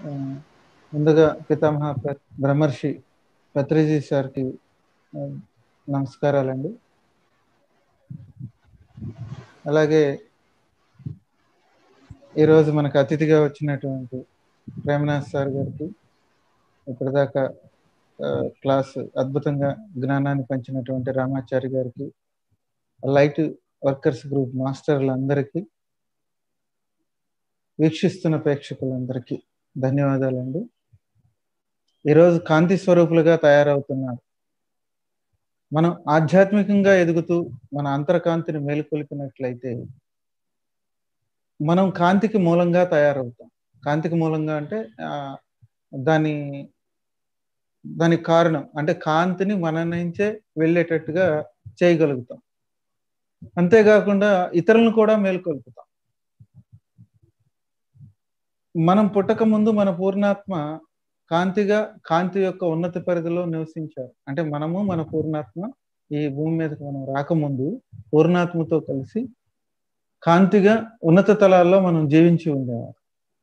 ఆ, ముందుగా పితామహ ప్ర- బ్రహ్మర్షి పత్రిజీ సార్కి ఆ, నమస్కారాలండి అలాగే ఈరోజు మనకు అతిథిగా వచ్చినటువంటి ప్రేమనాథ్ సార్ గారికి ఇప్పటిదాకా ఆ, క్లాస్ అద్భుతంగా జ్ఞానాన్ని పంచినటువంటి రామాచారి గారికి లైట్ వర్కర్స్ గ్రూప్ మాస్టర్లందరికీ వీక్షిస్తున్న ప్రేక్షకులందరికీ ధన్యవాదాలండి ఈరోజు కాంతి స్వరూపులుగా తయారవుతున్నారు మనం ఆధ్యాత్మికంగా ఎదుగుతూ మన అంతర్కాంతిని మేలుకొలిపినట్లయితే మనం కాంతికి మూలంగా తయారవుతాం కాంతికి మూలంగా అంటే ఆ, దాని దానికి కారణం అంటే కాంతిని మన నుంచే వెళ్ళేటట్టుగా చేయగలుగుతాం అంతేకాకుండా ఇతరులను కూడా మేలుకొల్పుతాం మనం పుట్టక ముందు మన పూర్ణాత్మ కాంతిగా కాంతి యొక్క ఉన్నత పరిధిలో నివసించారు అంటే మనము మన పూర్ణాత్మ ఈ భూమి మీదకి మనం రాకముందు పూర్ణాత్మతో కలిసి కాంతిగా ఉన్నత తలాల్లో మనం జీవించి ఉండేవారు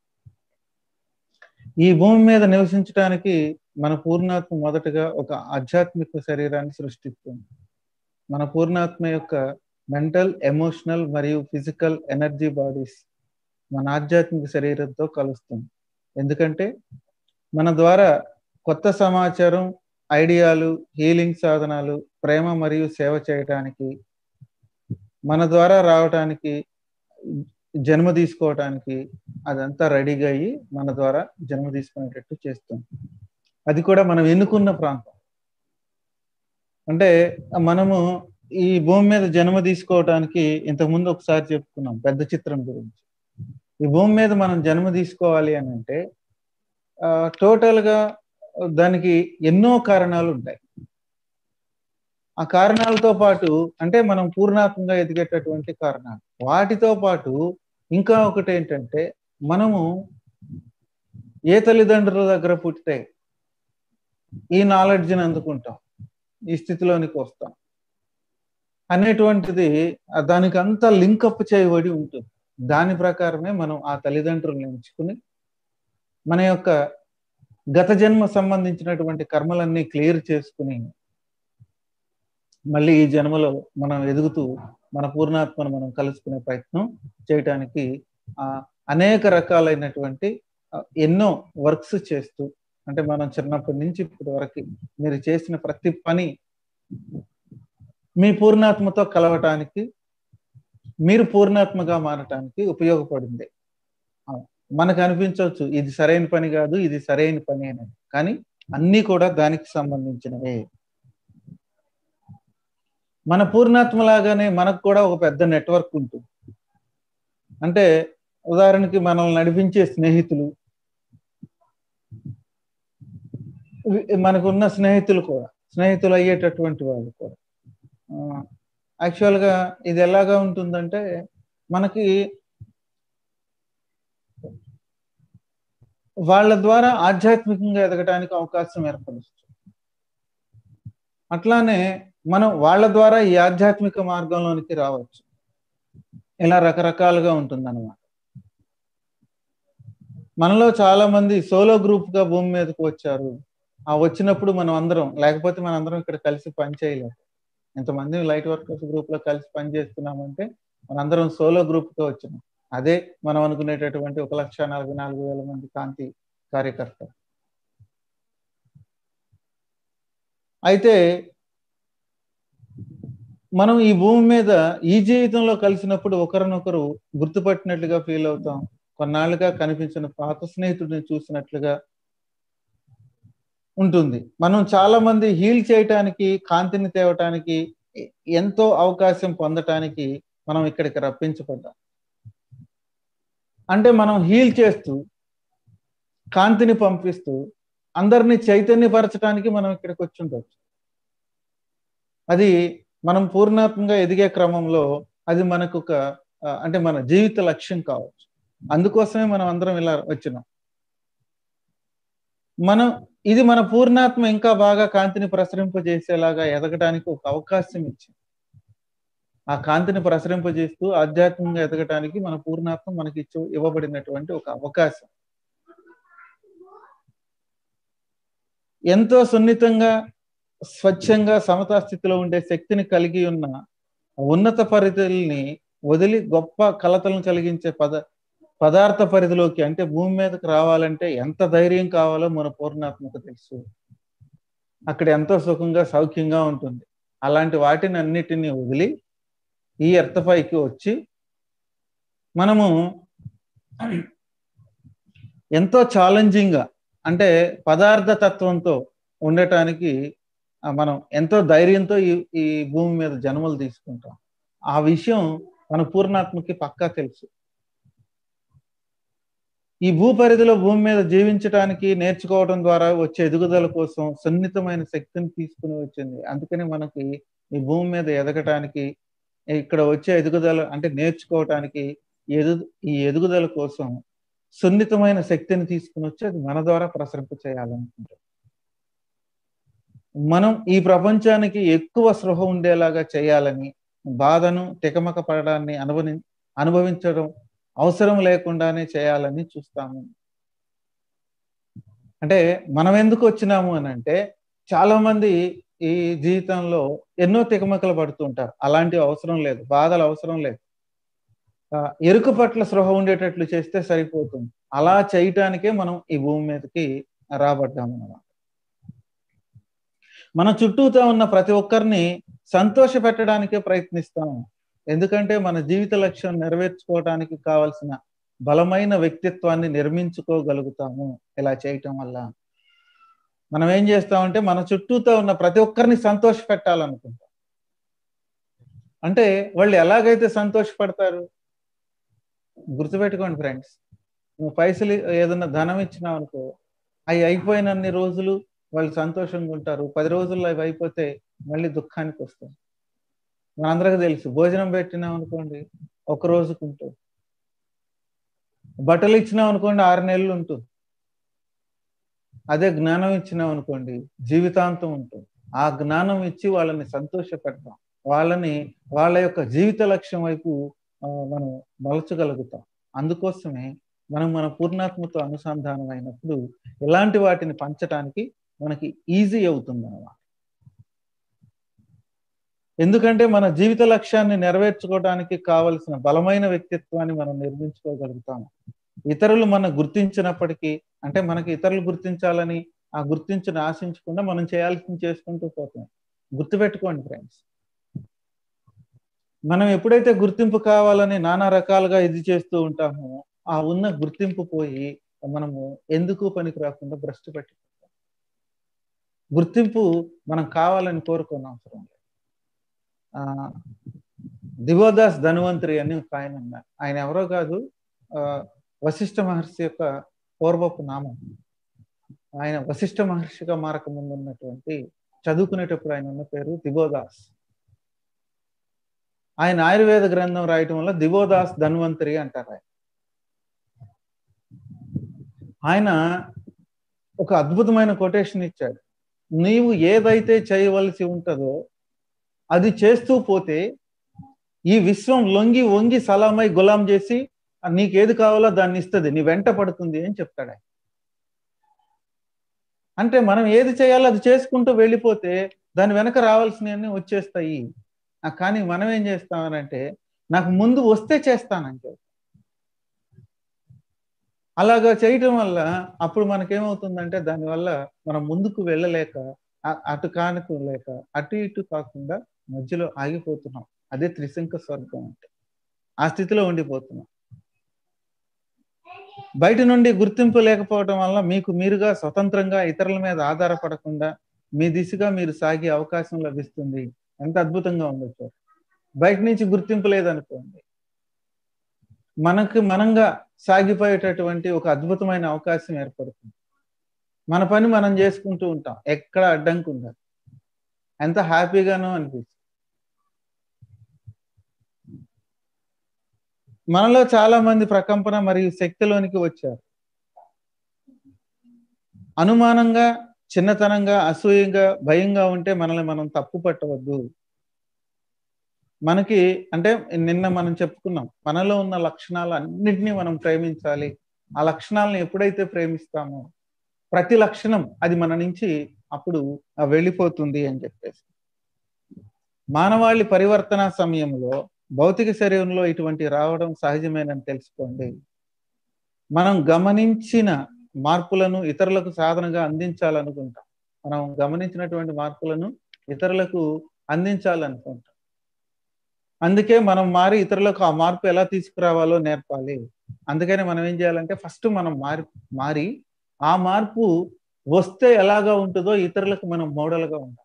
ఈ భూమి మీద నివసించడానికి మన పూర్ణాత్మ మొదటగా ఒక ఆధ్యాత్మిక శరీరాన్ని సృష్టిస్తుంది మన పూర్ణాత్మ యొక్క మెంటల్ ఎమోషనల్ మరియు ఫిజికల్ ఎనర్జీ బాడీస్ మన ఆధ్యాత్మిక శరీరంతో కలుస్తుంది ఎందుకంటే మన ద్వారా కొత్త సమాచారం ఐడియాలు హీలింగ్ సాధనాలు ప్రేమ మరియు సేవ చేయటానికి మన ద్వారా రావటానికి జన్మ తీసుకోవటానికి అదంతా రెడీగా అయ్యి మన ద్వారా జన్మ తీసుకునేటట్టు చేస్తుంది అది కూడా మనం ఎన్నుకున్న ప్రాంతం అంటే మనము ఈ భూమి మీద జన్మ తీసుకోవటానికి ఇంతకుముందు ఒకసారి చెప్పుకున్నాం పెద్ద చిత్రం గురించి ఈ భూమి మీద మనం జన్మ తీసుకోవాలి అని అంటే టోటల్ గా దానికి ఎన్నో కారణాలు ఉంటాయి ఆ కారణాలతో పాటు అంటే మనం పూర్ణాత్మగా ఎదిగేటటువంటి కారణాలు వాటితో పాటు ఇంకా ఒకటి ఏంటంటే మనము ఏ తల్లిదండ్రుల దగ్గర పుట్టితే ఈ నాలెడ్జ్ని అందుకుంటాం ఈ స్థితిలోనికి వస్తాం అనేటువంటిది దానికి అంతా లింకప్ చేయబడి ఉంటుంది దాని ప్రకారమే మనం ఆ తల్లిదండ్రులను ఎంచుకుని మన యొక్క గత జన్మ సంబంధించినటువంటి కర్మలన్నీ క్లియర్ చేసుకుని మళ్ళీ ఈ జన్మలో మనం ఎదుగుతూ మన పూర్ణాత్మను మనం కలుసుకునే ప్రయత్నం చేయటానికి ఆ అనేక రకాలైనటువంటి ఎన్నో వర్క్స్ చేస్తూ అంటే మనం చిన్నప్పటి నుంచి ఇప్పటి వరకు మీరు చేసిన ప్రతి పని మీ పూర్ణాత్మతో కలవటానికి మీరు పూర్ణాత్మగా మారటానికి ఉపయోగపడింది మనకు అనిపించవచ్చు ఇది సరైన పని కాదు ఇది సరైన పని అని కానీ అన్నీ కూడా దానికి సంబంధించినవే మన పూర్ణాత్మ లాగానే మనకు కూడా ఒక పెద్ద నెట్వర్క్ ఉంటుంది అంటే ఉదాహరణకి మనల్ని నడిపించే స్నేహితులు మనకున్న స్నేహితులు కూడా స్నేహితులు అయ్యేటటువంటి వాళ్ళు కూడా యాక్చువల్గా ఇది ఎలాగా ఉంటుందంటే మనకి వాళ్ళ ద్వారా ఆధ్యాత్మికంగా ఎదగడానికి అవకాశం ఏర్పడుతుంది అట్లానే మనం వాళ్ళ ద్వారా ఈ ఆధ్యాత్మిక మార్గంలోనికి రావచ్చు ఇలా రకరకాలుగా ఉంటుంది అనమాట మనలో చాలా మంది సోలో గ్రూప్ గా భూమి మీదకి వచ్చారు ఆ వచ్చినప్పుడు మనం అందరం లేకపోతే మన అందరం ఇక్కడ కలిసి పని చేయలేము ఇంతమంది లైట్ వర్కర్స్ గ్రూప్ లో కలిసి పని చేస్తున్నామంటే మనందరం సోలో గ్రూప్ గా వచ్చినాం అదే మనం అనుకునేటటువంటి ఒక లక్ష నలభై నాలుగు వేల మంది కాంతి కార్యకర్త అయితే మనం ఈ భూమి మీద ఈ జీవితంలో కలిసినప్పుడు ఒకరినొకరు గుర్తుపట్టినట్లుగా ఫీల్ అవుతాం కొన్నాళ్ళుగా కనిపించిన పాత స్నేహితుడిని చూసినట్లుగా ఉంటుంది మనం చాలా మంది హీల్ చేయటానికి కాంతిని తేవటానికి ఎంతో అవకాశం పొందటానికి మనం ఇక్కడికి రప్పించబడ్డాం అంటే మనం హీల్ చేస్తూ కాంతిని పంపిస్తూ అందరినీ చైతన్యపరచడానికి మనం ఇక్కడికి వచ్చి ఉండొచ్చు అది మనం పూర్ణాత్మగా ఎదిగే క్రమంలో అది మనకు ఒక అంటే మన జీవిత లక్ష్యం కావచ్చు అందుకోసమే మనం అందరం ఇలా వచ్చినాం మనం ఇది మన పూర్ణాత్మ ఇంకా బాగా కాంతిని ప్రసరింపజేసేలాగా ఎదగడానికి ఒక అవకాశం ఇచ్చింది ఆ కాంతిని ప్రసరింపజేస్తూ ఆధ్యాత్మికంగా ఎదగటానికి మన పూర్ణాత్మ మనకి ఇచ్చి ఇవ్వబడినటువంటి ఒక అవకాశం ఎంతో సున్నితంగా స్వచ్ఛంగా సమతా స్థితిలో ఉండే శక్తిని కలిగి ఉన్న ఉన్నత పరిధుల్ని వదిలి గొప్ప కలతలను కలిగించే పద పదార్థ పరిధిలోకి అంటే భూమి మీదకి రావాలంటే ఎంత ధైర్యం కావాలో మన పూర్ణాత్మక తెలుసు అక్కడ ఎంతో సుఖంగా సౌఖ్యంగా ఉంటుంది అలాంటి వాటిని అన్నిటినీ వదిలి ఈ ఎర్తపైకి వచ్చి మనము ఎంతో ఛాలెంజింగ్గా అంటే పదార్థ తత్వంతో ఉండటానికి మనం ఎంతో ధైర్యంతో ఈ ఈ భూమి మీద జన్మలు తీసుకుంటాం ఆ విషయం మన పూర్ణాత్మకి పక్కా తెలుసు ఈ భూ పరిధిలో భూమి మీద జీవించడానికి నేర్చుకోవడం ద్వారా వచ్చే ఎదుగుదల కోసం సున్నితమైన శక్తిని తీసుకుని వచ్చింది అందుకని మనకి ఈ భూమి మీద ఎదగటానికి ఇక్కడ వచ్చే ఎదుగుదల అంటే నేర్చుకోవటానికి ఎదు ఈ ఎదుగుదల కోసం సున్నితమైన శక్తిని తీసుకుని వచ్చి అది మన ద్వారా ప్రసరింప చేయాలనుకుంటాం మనం ఈ ప్రపంచానికి ఎక్కువ స్పృహ ఉండేలాగా చేయాలని బాధను తికమక పడడాన్ని అనుభవి అనుభవించడం అవసరం లేకుండానే చేయాలని చూస్తాము అంటే మనం ఎందుకు వచ్చినాము అని అంటే చాలా మంది ఈ జీవితంలో ఎన్నో తికమకలు పడుతూ ఉంటారు అలాంటి అవసరం లేదు బాధలు అవసరం లేదు ఎరుకు పట్ల స్పృహ ఉండేటట్లు చేస్తే సరిపోతుంది అలా చేయటానికే మనం ఈ భూమి మీదకి రాబడ్డాము అన్నమాట మన చుట్టూతో ఉన్న ప్రతి ఒక్కరిని సంతోష పెట్టడానికే ప్రయత్నిస్తాము ఎందుకంటే మన జీవిత లక్ష్యం నెరవేర్చుకోవడానికి కావలసిన బలమైన వ్యక్తిత్వాన్ని నిర్మించుకోగలుగుతాము ఇలా చేయటం వల్ల మనం ఏం చేస్తామంటే మన చుట్టూతో ఉన్న ప్రతి ఒక్కరిని సంతోష పెట్టాలనుకుంటాం అంటే వాళ్ళు ఎలాగైతే సంతోషపడతారు గుర్తుపెట్టుకోండి ఫ్రెండ్స్ నువ్వు పైసలు ఏదన్నా ధనం ఇచ్చినావు అనుకో అవి అయిపోయినన్ని రోజులు వాళ్ళు సంతోషంగా ఉంటారు పది రోజుల్లో అవి అయిపోతే మళ్ళీ దుఃఖానికి వస్తాం మనందరికి తెలుసు భోజనం పెట్టినాం అనుకోండి ఒక రోజుకు ఉంటుంది బట్టలు ఇచ్చినాం అనుకోండి ఆరు నెలలు ఉంటుంది అదే జ్ఞానం ఇచ్చినాం అనుకోండి జీవితాంతం ఉంటుంది ఆ జ్ఞానం ఇచ్చి వాళ్ళని సంతోష పెడతాం వాళ్ళని వాళ్ళ యొక్క జీవిత లక్ష్యం వైపు మనం మలచగలుగుతాం అందుకోసమే మనం మన పూర్ణాత్మతో అనుసంధానం అయినప్పుడు ఇలాంటి వాటిని పంచడానికి మనకి ఈజీ అవుతుంది అన్నమాట ఎందుకంటే మన జీవిత లక్ష్యాన్ని నెరవేర్చుకోవడానికి కావలసిన బలమైన వ్యక్తిత్వాన్ని మనం నిర్మించుకోగలుగుతాము ఇతరులు మనం గుర్తించినప్పటికీ అంటే మనకి ఇతరులు గుర్తించాలని ఆ గుర్తించిన ఆశించకుండా మనం చేయాల్సింది చేసుకుంటూ పోతాం గుర్తుపెట్టుకోండి ఫ్రెండ్స్ మనం ఎప్పుడైతే గుర్తింపు కావాలని నానా రకాలుగా ఇది చేస్తూ ఉంటామో ఆ ఉన్న గుర్తింపు పోయి మనము ఎందుకు పనికి రాకుండా భ్రష్టు పెట్టిపోతాం గుర్తింపు మనం కావాలని కోరుకున్న అవసరం లేదు ఆ దివోదాస్ ధన్వంతరి అని ఒక ఆయన ఉన్నారు ఆయన ఎవరో కాదు ఆ వశిష్ఠ మహర్షి యొక్క పూర్వపు నామం ఆయన వశిష్ఠ మహర్షిగా మారక ముందు ఉన్నటువంటి చదువుకునేటప్పుడు ఆయన ఉన్న పేరు దివోదాస్ ఆయన ఆయుర్వేద గ్రంథం రాయటం వల్ల దివోదాస్ ధన్వంతరి అంటారు ఆయన ఆయన ఒక అద్భుతమైన కొటేషన్ ఇచ్చాడు నీవు ఏదైతే చేయవలసి ఉంటుందో అది చేస్తూ పోతే ఈ విశ్వం లొంగి వంగి సలామై గులాం చేసి నీకేది కావాలో దాన్ని ఇస్తుంది నీ వెంట పడుతుంది అని చెప్తాడు ఆయన అంటే మనం ఏది చేయాలో అది చేసుకుంటూ వెళ్ళిపోతే దాని వెనక రావాల్సినవన్నీ వచ్చేస్తాయి కానీ మనం ఏం చేస్తామనంటే నాకు ముందు వస్తే చేస్తానంటే అలాగా చేయటం వల్ల అప్పుడు మనకేమవుతుందంటే దానివల్ల మనం ముందుకు వెళ్ళలేక అటు కానుకు లేక అటు ఇటు కాకుండా మధ్యలో ఆగిపోతున్నాం అదే త్రిశంక స్వర్గం అంటే ఆ స్థితిలో ఉండిపోతున్నాం బయట నుండి గుర్తింపు లేకపోవడం వల్ల మీకు మీరుగా స్వతంత్రంగా ఇతరుల మీద ఆధారపడకుండా మీ దిశగా మీరు సాగే అవకాశం లభిస్తుంది ఎంత అద్భుతంగా ఉండొచ్చు బయట నుంచి గుర్తింపు లేదనుకోండి మనకు మనంగా సాగిపోయేటటువంటి ఒక అద్భుతమైన అవకాశం ఏర్పడుతుంది మన పని మనం చేసుకుంటూ ఉంటాం ఎక్కడ అడ్డంకి ఉండదు ఎంత హ్యాపీగానో అనిపిస్తుంది మనలో చాలా మంది ప్రకంపన మరియు శక్తిలోనికి వచ్చారు అనుమానంగా చిన్నతనంగా అసూయంగా భయంగా ఉంటే మనల్ని మనం తప్పు పట్టవద్దు మనకి అంటే నిన్న మనం చెప్పుకున్నాం మనలో ఉన్న లక్షణాలు అన్నిటినీ మనం ప్రేమించాలి ఆ లక్షణాలను ఎప్పుడైతే ప్రేమిస్తామో ప్రతి లక్షణం అది మన నుంచి అప్పుడు వెళ్ళిపోతుంది అని చెప్పేసి మానవాళి పరివర్తన సమయంలో భౌతిక శరీరంలో ఇటువంటి రావడం సహజమేనని తెలుసుకోండి మనం గమనించిన మార్పులను ఇతరులకు సాధనగా అందించాలనుకుంటాం మనం గమనించినటువంటి మార్పులను ఇతరులకు అందించాలనుకుంటాం అందుకే మనం మారి ఇతరులకు ఆ మార్పు ఎలా తీసుకురావాలో నేర్పాలి అందుకని మనం ఏం చేయాలంటే ఫస్ట్ మనం మారి మారి ఆ మార్పు వస్తే ఎలాగా ఉంటుందో ఇతరులకు మనం మోడల్గా ఉండాలి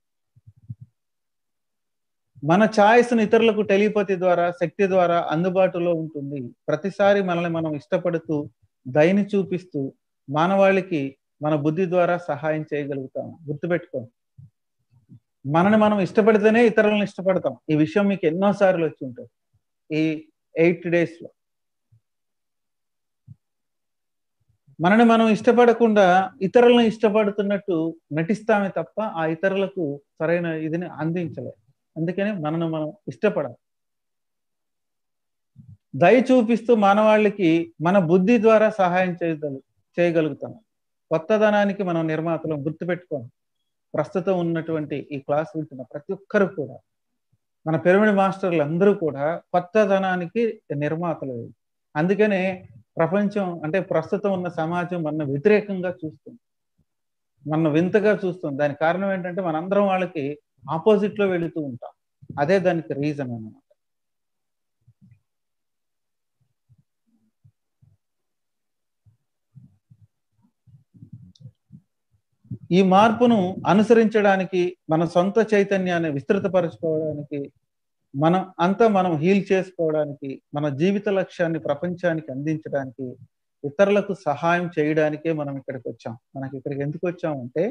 మన ఛాయిస్ను ఇతరులకు టెలిపతి ద్వారా శక్తి ద్వారా అందుబాటులో ఉంటుంది ప్రతిసారి మనల్ని మనం ఇష్టపడుతూ దయని చూపిస్తూ మానవాళికి మన బుద్ధి ద్వారా సహాయం చేయగలుగుతాం గుర్తుపెట్టుకో మనని మనం ఇష్టపడితేనే ఇతరులను ఇష్టపడతాం ఈ విషయం మీకు ఎన్నో సార్లు వచ్చి ఉంటుంది ఈ ఎయిట్ డేస్ లో మనని మనం ఇష్టపడకుండా ఇతరులను ఇష్టపడుతున్నట్టు నటిస్తామే తప్ప ఆ ఇతరులకు సరైన ఇదిని అందించలేదు అందుకని మనను మనం ఇష్టపడాలి దయ చూపిస్తూ మానవాళికి మన బుద్ధి ద్వారా సహాయం చేయగలు చేయగలుగుతాం కొత్తదనానికి మనం నిర్మాతలు గుర్తుపెట్టుకోండి ప్రస్తుతం ఉన్నటువంటి ఈ క్లాస్ వింటున్న ప్రతి ఒక్కరు కూడా మన పిరమిడ్ మాస్టర్లు అందరూ కూడా కొత్తదనానికి నిర్మాతలు అందుకనే ప్రపంచం అంటే ప్రస్తుతం ఉన్న సమాజం మన వ్యతిరేకంగా చూస్తుంది మన వింతగా చూస్తుంది దానికి కారణం ఏంటంటే మనందరం వాళ్ళకి ఆపోజిట్ లో వెళుతూ ఉంటాం అదే దానికి రీజన్ అన్నమాట ఈ మార్పును అనుసరించడానికి మన సొంత చైతన్యాన్ని విస్తృతపరచుకోవడానికి మనం అంతా మనం హీల్ చేసుకోవడానికి మన జీవిత లక్ష్యాన్ని ప్రపంచానికి అందించడానికి ఇతరులకు సహాయం చేయడానికే మనం ఇక్కడికి వచ్చాం మనకి ఇక్కడికి ఎందుకు వచ్చామంటే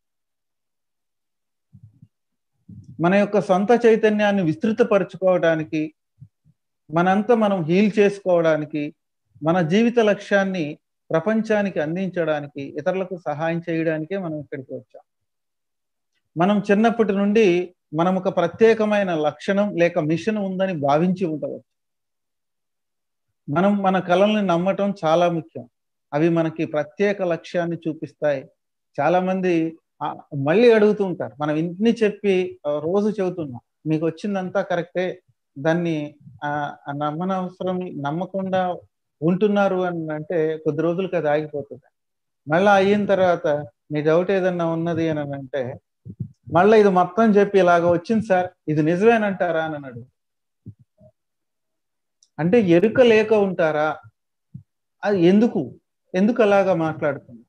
మన యొక్క సొంత చైతన్యాన్ని విస్తృతపరచుకోవడానికి మనంతా మనం హీల్ చేసుకోవడానికి మన జీవిత లక్ష్యాన్ని ప్రపంచానికి అందించడానికి ఇతరులకు సహాయం చేయడానికే మనం ఇక్కడికి వచ్చాం మనం చిన్నప్పటి నుండి మనం ఒక ప్రత్యేకమైన లక్షణం లేక మిషన్ ఉందని భావించి ఉండవచ్చు మనం మన కళల్ని నమ్మటం చాలా ముఖ్యం అవి మనకి ప్రత్యేక లక్ష్యాన్ని చూపిస్తాయి చాలా మంది మళ్ళీ అడుగుతూ ఉంటారు మనం ఇన్ని చెప్పి రోజు చెబుతున్నాం మీకు వచ్చిందంతా కరెక్టే దాన్ని నమ్మనవసరం నమ్మకుండా ఉంటున్నారు అని అంటే కొద్ది రోజులకి అది ఆగిపోతుంది మళ్ళీ అయిన తర్వాత మీ డౌట్ ఏదన్నా ఉన్నది అని అంటే మళ్ళీ ఇది మొత్తం చెప్పి ఇలాగ వచ్చింది సార్ ఇది నిజమేనంటారా అని అన్నాడు అంటే ఎరుక లేక ఉంటారా అది ఎందుకు ఎందుకు అలాగా మాట్లాడుతుంది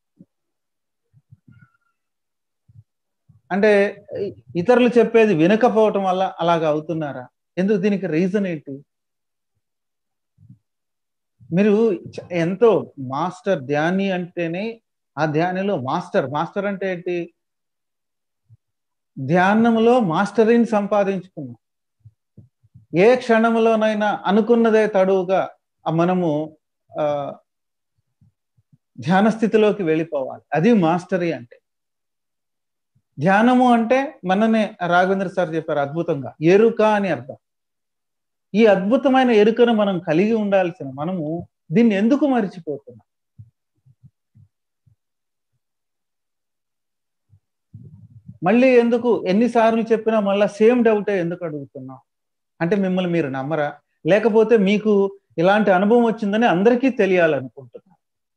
అంటే ఇతరులు చెప్పేది వినకపోవటం వల్ల అలాగా అవుతున్నారా ఎందుకు దీనికి రీజన్ ఏంటి మీరు ఎంతో మాస్టర్ ధ్యాని అంటేనే ఆ ధ్యానిలో మాస్టర్ మాస్టర్ అంటే ఏంటి ధ్యానంలో మాస్టరీని సంపాదించుకున్నాం ఏ క్షణంలోనైనా అనుకున్నదే తడువుగా మనము ఆ ధ్యాన స్థితిలోకి వెళ్ళిపోవాలి అది మాస్టరీ అంటే ధ్యానము అంటే మననే రాఘవేంద్ర సార్ చెప్పారు అద్భుతంగా ఎరుక అని అర్థం ఈ అద్భుతమైన ఎరుకను మనం కలిగి ఉండాల్సిన మనము దీన్ని ఎందుకు మరిచిపోతున్నాం మళ్ళీ ఎందుకు ఎన్నిసార్లు చెప్పినా మళ్ళీ సేమ్ డౌటే ఎందుకు అడుగుతున్నాం అంటే మిమ్మల్ని మీరు నమ్మరా లేకపోతే మీకు ఇలాంటి అనుభవం వచ్చిందని అందరికీ తెలియాలనుకుంటున్నాం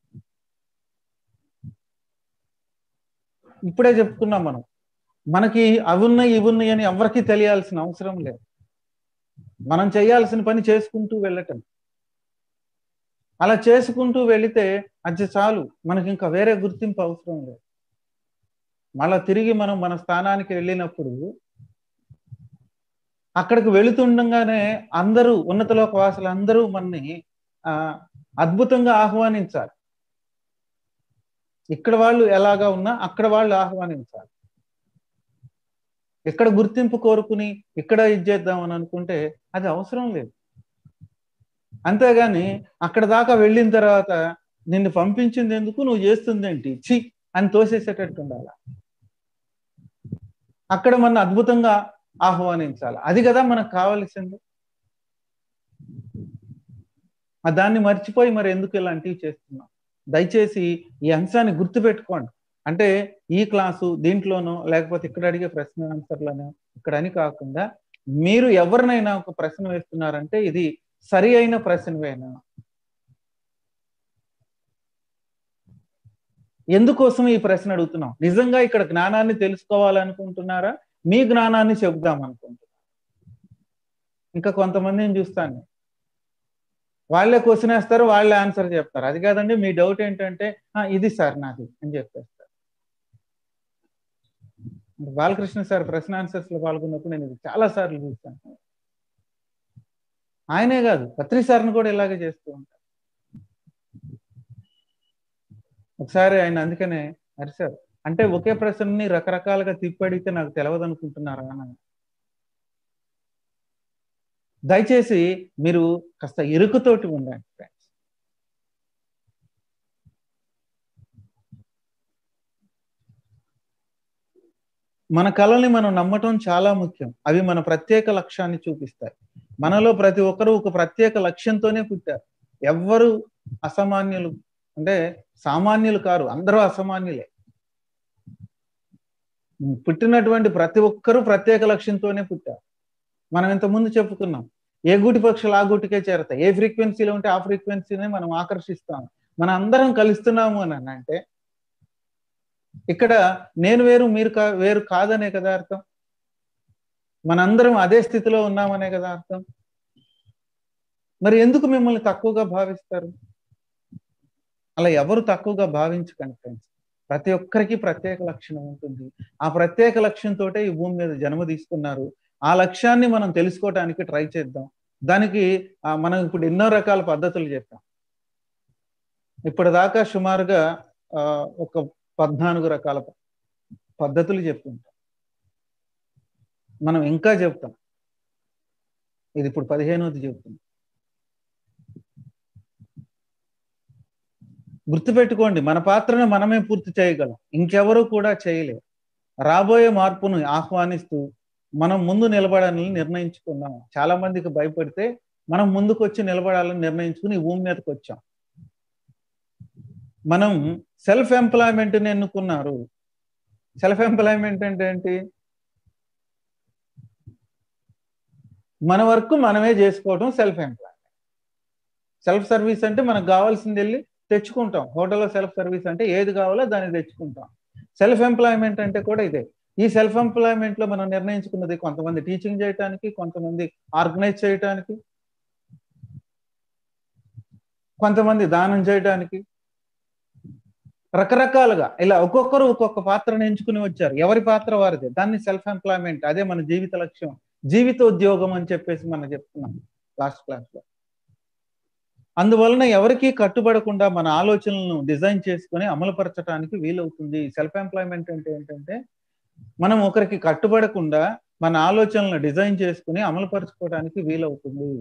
ఇప్పుడే చెప్పుకున్నాం మనం మనకి అవి ఉన్నాయి ఇవి ఉన్నాయి అని ఎవరికి తెలియాల్సిన అవసరం లేదు మనం చేయాల్సిన పని చేసుకుంటూ వెళ్ళటం అలా చేసుకుంటూ వెళితే అది చాలు మనకి ఇంకా వేరే గుర్తింపు అవసరం లేదు మళ్ళా తిరిగి మనం మన స్థానానికి వెళ్ళినప్పుడు అక్కడికి వెళుతుండగానే అందరూ ఉన్నతలోక వాసులు అందరూ మనని ఆ అద్భుతంగా ఆహ్వానించాలి ఇక్కడ వాళ్ళు ఎలాగా ఉన్నా అక్కడ వాళ్ళు ఆహ్వానించాలి ఇక్కడ గుర్తింపు కోరుకుని ఇక్కడ ఇది చేద్దామని అనుకుంటే అది అవసరం లేదు అంతేగాని అక్కడ దాకా వెళ్ళిన తర్వాత నిన్ను పంపించింది ఎందుకు నువ్వు చేస్తుంది ఏంటి చి అని తోసేసేటట్టు ఉండాలి అక్కడ మన అద్భుతంగా ఆహ్వానించాలి అది కదా మనకు కావలసింది దాన్ని మర్చిపోయి మరి ఎందుకు ఇలాంటివి చేస్తున్నాం దయచేసి ఈ అంశాన్ని గుర్తుపెట్టుకోండి అంటే ఈ క్లాసు దీంట్లోనో లేకపోతే ఇక్కడ అడిగే ప్రశ్న ఆన్సర్లను ఇక్కడ అని కాకుండా మీరు ఎవరినైనా ఒక ప్రశ్న వేస్తున్నారంటే ఇది సరి అయిన ప్రశ్నవేనా ఎందుకోసం ఈ ప్రశ్న అడుగుతున్నాం నిజంగా ఇక్కడ జ్ఞానాన్ని తెలుసుకోవాలనుకుంటున్నారా మీ జ్ఞానాన్ని చెబుదాం అనుకుంటున్నారు ఇంకా కొంతమందిని చూస్తాను వాళ్ళే క్వశ్చన్ వేస్తారు వాళ్ళే ఆన్సర్ చెప్తారు అది కాదండి మీ డౌట్ ఏంటంటే ఇది సార్ నాది అని చెప్పేస్తారు బాలకృష్ణ సార్ ప్రశ్న ఆన్సర్స్ లో పాల్గొన్నప్పుడు నేను ఇది చాలా సార్లు చూస్తాను ఆయనే కాదు పత్రి సార్ని కూడా ఇలాగే చేస్తూ ఉంటారు ఒకసారి ఆయన అందుకనే అరే సార్ అంటే ఒకే ప్రశ్నని రకరకాలుగా తిప్పడితే నాకు తెలియదు అనుకుంటున్నారా అని దయచేసి మీరు కాస్త ఇరుకుతోటి ఉండండి ఫ్రెండ్స్ మన కళల్ని మనం నమ్మటం చాలా ముఖ్యం అవి మన ప్రత్యేక లక్ష్యాన్ని చూపిస్తాయి మనలో ప్రతి ఒక్కరూ ఒక ప్రత్యేక లక్ష్యంతోనే పుట్టారు ఎవ్వరు అసామాన్యులు అంటే సామాన్యులు కారు అందరూ అసామాన్యులే పుట్టినటువంటి ప్రతి ఒక్కరూ ప్రత్యేక లక్ష్యంతోనే పుట్టారు మనం ఇంతకుముందు చెప్పుకున్నాం ఏ గూటి పక్షులు ఆ గూటికే చేరతాయి ఏ ఫ్రీక్వెన్సీలో ఉంటే ఆ ఫ్రీక్వెన్సీని మనం ఆకర్షిస్తాం మన అందరం కలుస్తున్నాము అని అంటే ఇక్కడ నేను వేరు మీరు కా వేరు కాదనే కదా అర్థం మనందరం అదే స్థితిలో ఉన్నామనే కదా అర్థం మరి ఎందుకు మిమ్మల్ని తక్కువగా భావిస్తారు అలా ఎవరు తక్కువగా భావించకండి ఫ్రెండ్స్ ప్రతి ఒక్కరికి ప్రత్యేక లక్షణం ఉంటుంది ఆ ప్రత్యేక లక్ష్యంతో ఈ భూమి మీద జన్మ తీసుకున్నారు ఆ లక్ష్యాన్ని మనం తెలుసుకోవడానికి ట్రై చేద్దాం దానికి మనం ఇప్పుడు ఎన్నో రకాల పద్ధతులు చెప్పాం ఇప్పటిదాకా సుమారుగా ఒక పద్నాలుగు రకాల పద్ధతులు చెప్తుంటాం మనం ఇంకా చెప్తాం ఇది ఇప్పుడు పదిహేనవది చెప్తున్నాం గుర్తుపెట్టుకోండి మన పాత్రను మనమే పూర్తి చేయగలం ఇంకెవరూ కూడా చేయలేరు రాబోయే మార్పును ఆహ్వానిస్తూ మనం ముందు నిలబడాలని నిర్ణయించుకున్నాం చాలా మందికి భయపడితే మనం ముందుకు వచ్చి నిలబడాలని నిర్ణయించుకుని ఈ భూమి మీదకి వచ్చాం మనం సెల్ఫ్ ఎంప్లాయ్మెంట్ని ఎన్నుకున్నారు సెల్ఫ్ ఎంప్లాయ్మెంట్ అంటే ఏంటి మన వర్క్ మనమే చేసుకోవడం సెల్ఫ్ ఎంప్లాయ్మెంట్ సెల్ఫ్ సర్వీస్ అంటే మనకు కావాల్సింది వెళ్ళి తెచ్చుకుంటాం హోటల్లో సెల్ఫ్ సర్వీస్ అంటే ఏది కావాలో దాన్ని తెచ్చుకుంటాం సెల్ఫ్ ఎంప్లాయ్మెంట్ అంటే కూడా ఇదే ఈ సెల్ఫ్ ఎంప్లాయ్మెంట్ లో మనం నిర్ణయించుకున్నది కొంతమంది టీచింగ్ చేయటానికి కొంతమంది ఆర్గనైజ్ చేయటానికి కొంతమంది దానం చేయటానికి రకరకాలుగా ఇలా ఒక్కొక్కరు ఒక్కొక్క పాత్రను ఎంచుకుని వచ్చారు ఎవరి పాత్ర వారిదే దాన్ని సెల్ఫ్ ఎంప్లాయ్మెంట్ అదే మన జీవిత లక్ష్యం జీవిత ఉద్యోగం అని చెప్పేసి మనం చెప్తున్నాం లాస్ట్ క్లాస్ లో అందువలన ఎవరికి కట్టుబడకుండా మన ఆలోచనలను డిజైన్ చేసుకొని అమలుపరచడానికి వీలవుతుంది సెల్ఫ్ ఎంప్లాయ్మెంట్ అంటే ఏంటంటే మనం ఒకరికి కట్టుబడకుండా మన ఆలోచనలను డిజైన్ చేసుకుని అమలుపరచుకోవడానికి వీలవుతుంది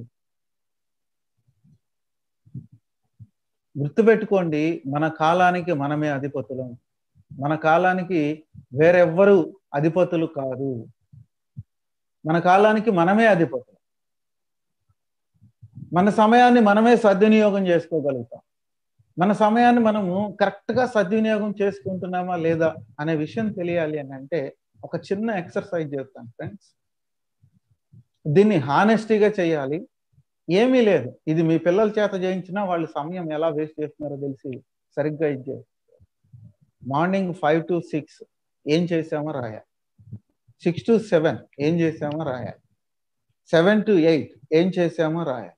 గుర్తుపెట్టుకోండి మన కాలానికి మనమే అధిపతులం మన కాలానికి వేరెవ్వరు అధిపతులు కాదు మన కాలానికి మనమే అధిపతులు మన సమయాన్ని మనమే సద్వినియోగం చేసుకోగలుగుతాం మన సమయాన్ని మనము కరెక్ట్గా సద్వినియోగం చేసుకుంటున్నామా లేదా అనే విషయం తెలియాలి అని అంటే ఒక చిన్న ఎక్సర్సైజ్ చేస్తాను ఫ్రెండ్స్ దీన్ని హానెస్టీగా చేయాలి ఏమీ లేదు ఇది మీ పిల్లల చేత చేయించినా వాళ్ళు సమయం ఎలా వేస్ట్ చేస్తున్నారో తెలిసి సరిగ్గా ఇది మార్నింగ్ ఫైవ్ టు సిక్స్ ఏం చేసామో రాయాలి సిక్స్ టు సెవెన్ ఏం చేసామో రాయాలి సెవెన్ టు ఎయిట్ ఏం చేసామో రాయాలి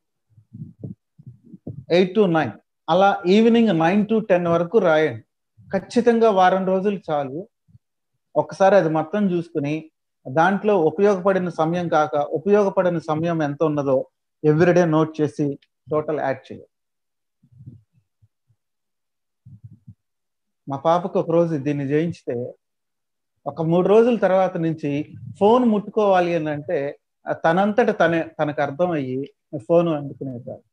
ఎయిట్ టు నైన్ అలా ఈవినింగ్ నైన్ టు టెన్ వరకు రాయండి ఖచ్చితంగా వారం రోజులు చాలు ఒకసారి అది మొత్తం చూసుకుని దాంట్లో ఉపయోగపడిన సమయం కాక ఉపయోగపడిన సమయం ఎంత ఉన్నదో ఎవ్రీడే నోట్ చేసి టోటల్ యాడ్ చేయాలి మా పాపకు ఒక రోజు దీన్ని చేయించితే ఒక మూడు రోజుల తర్వాత నుంచి ఫోన్ ముట్టుకోవాలి అని అంటే తనంతట తనే తనకు అర్థమయ్యి ఫోన్ అందుకునేదారు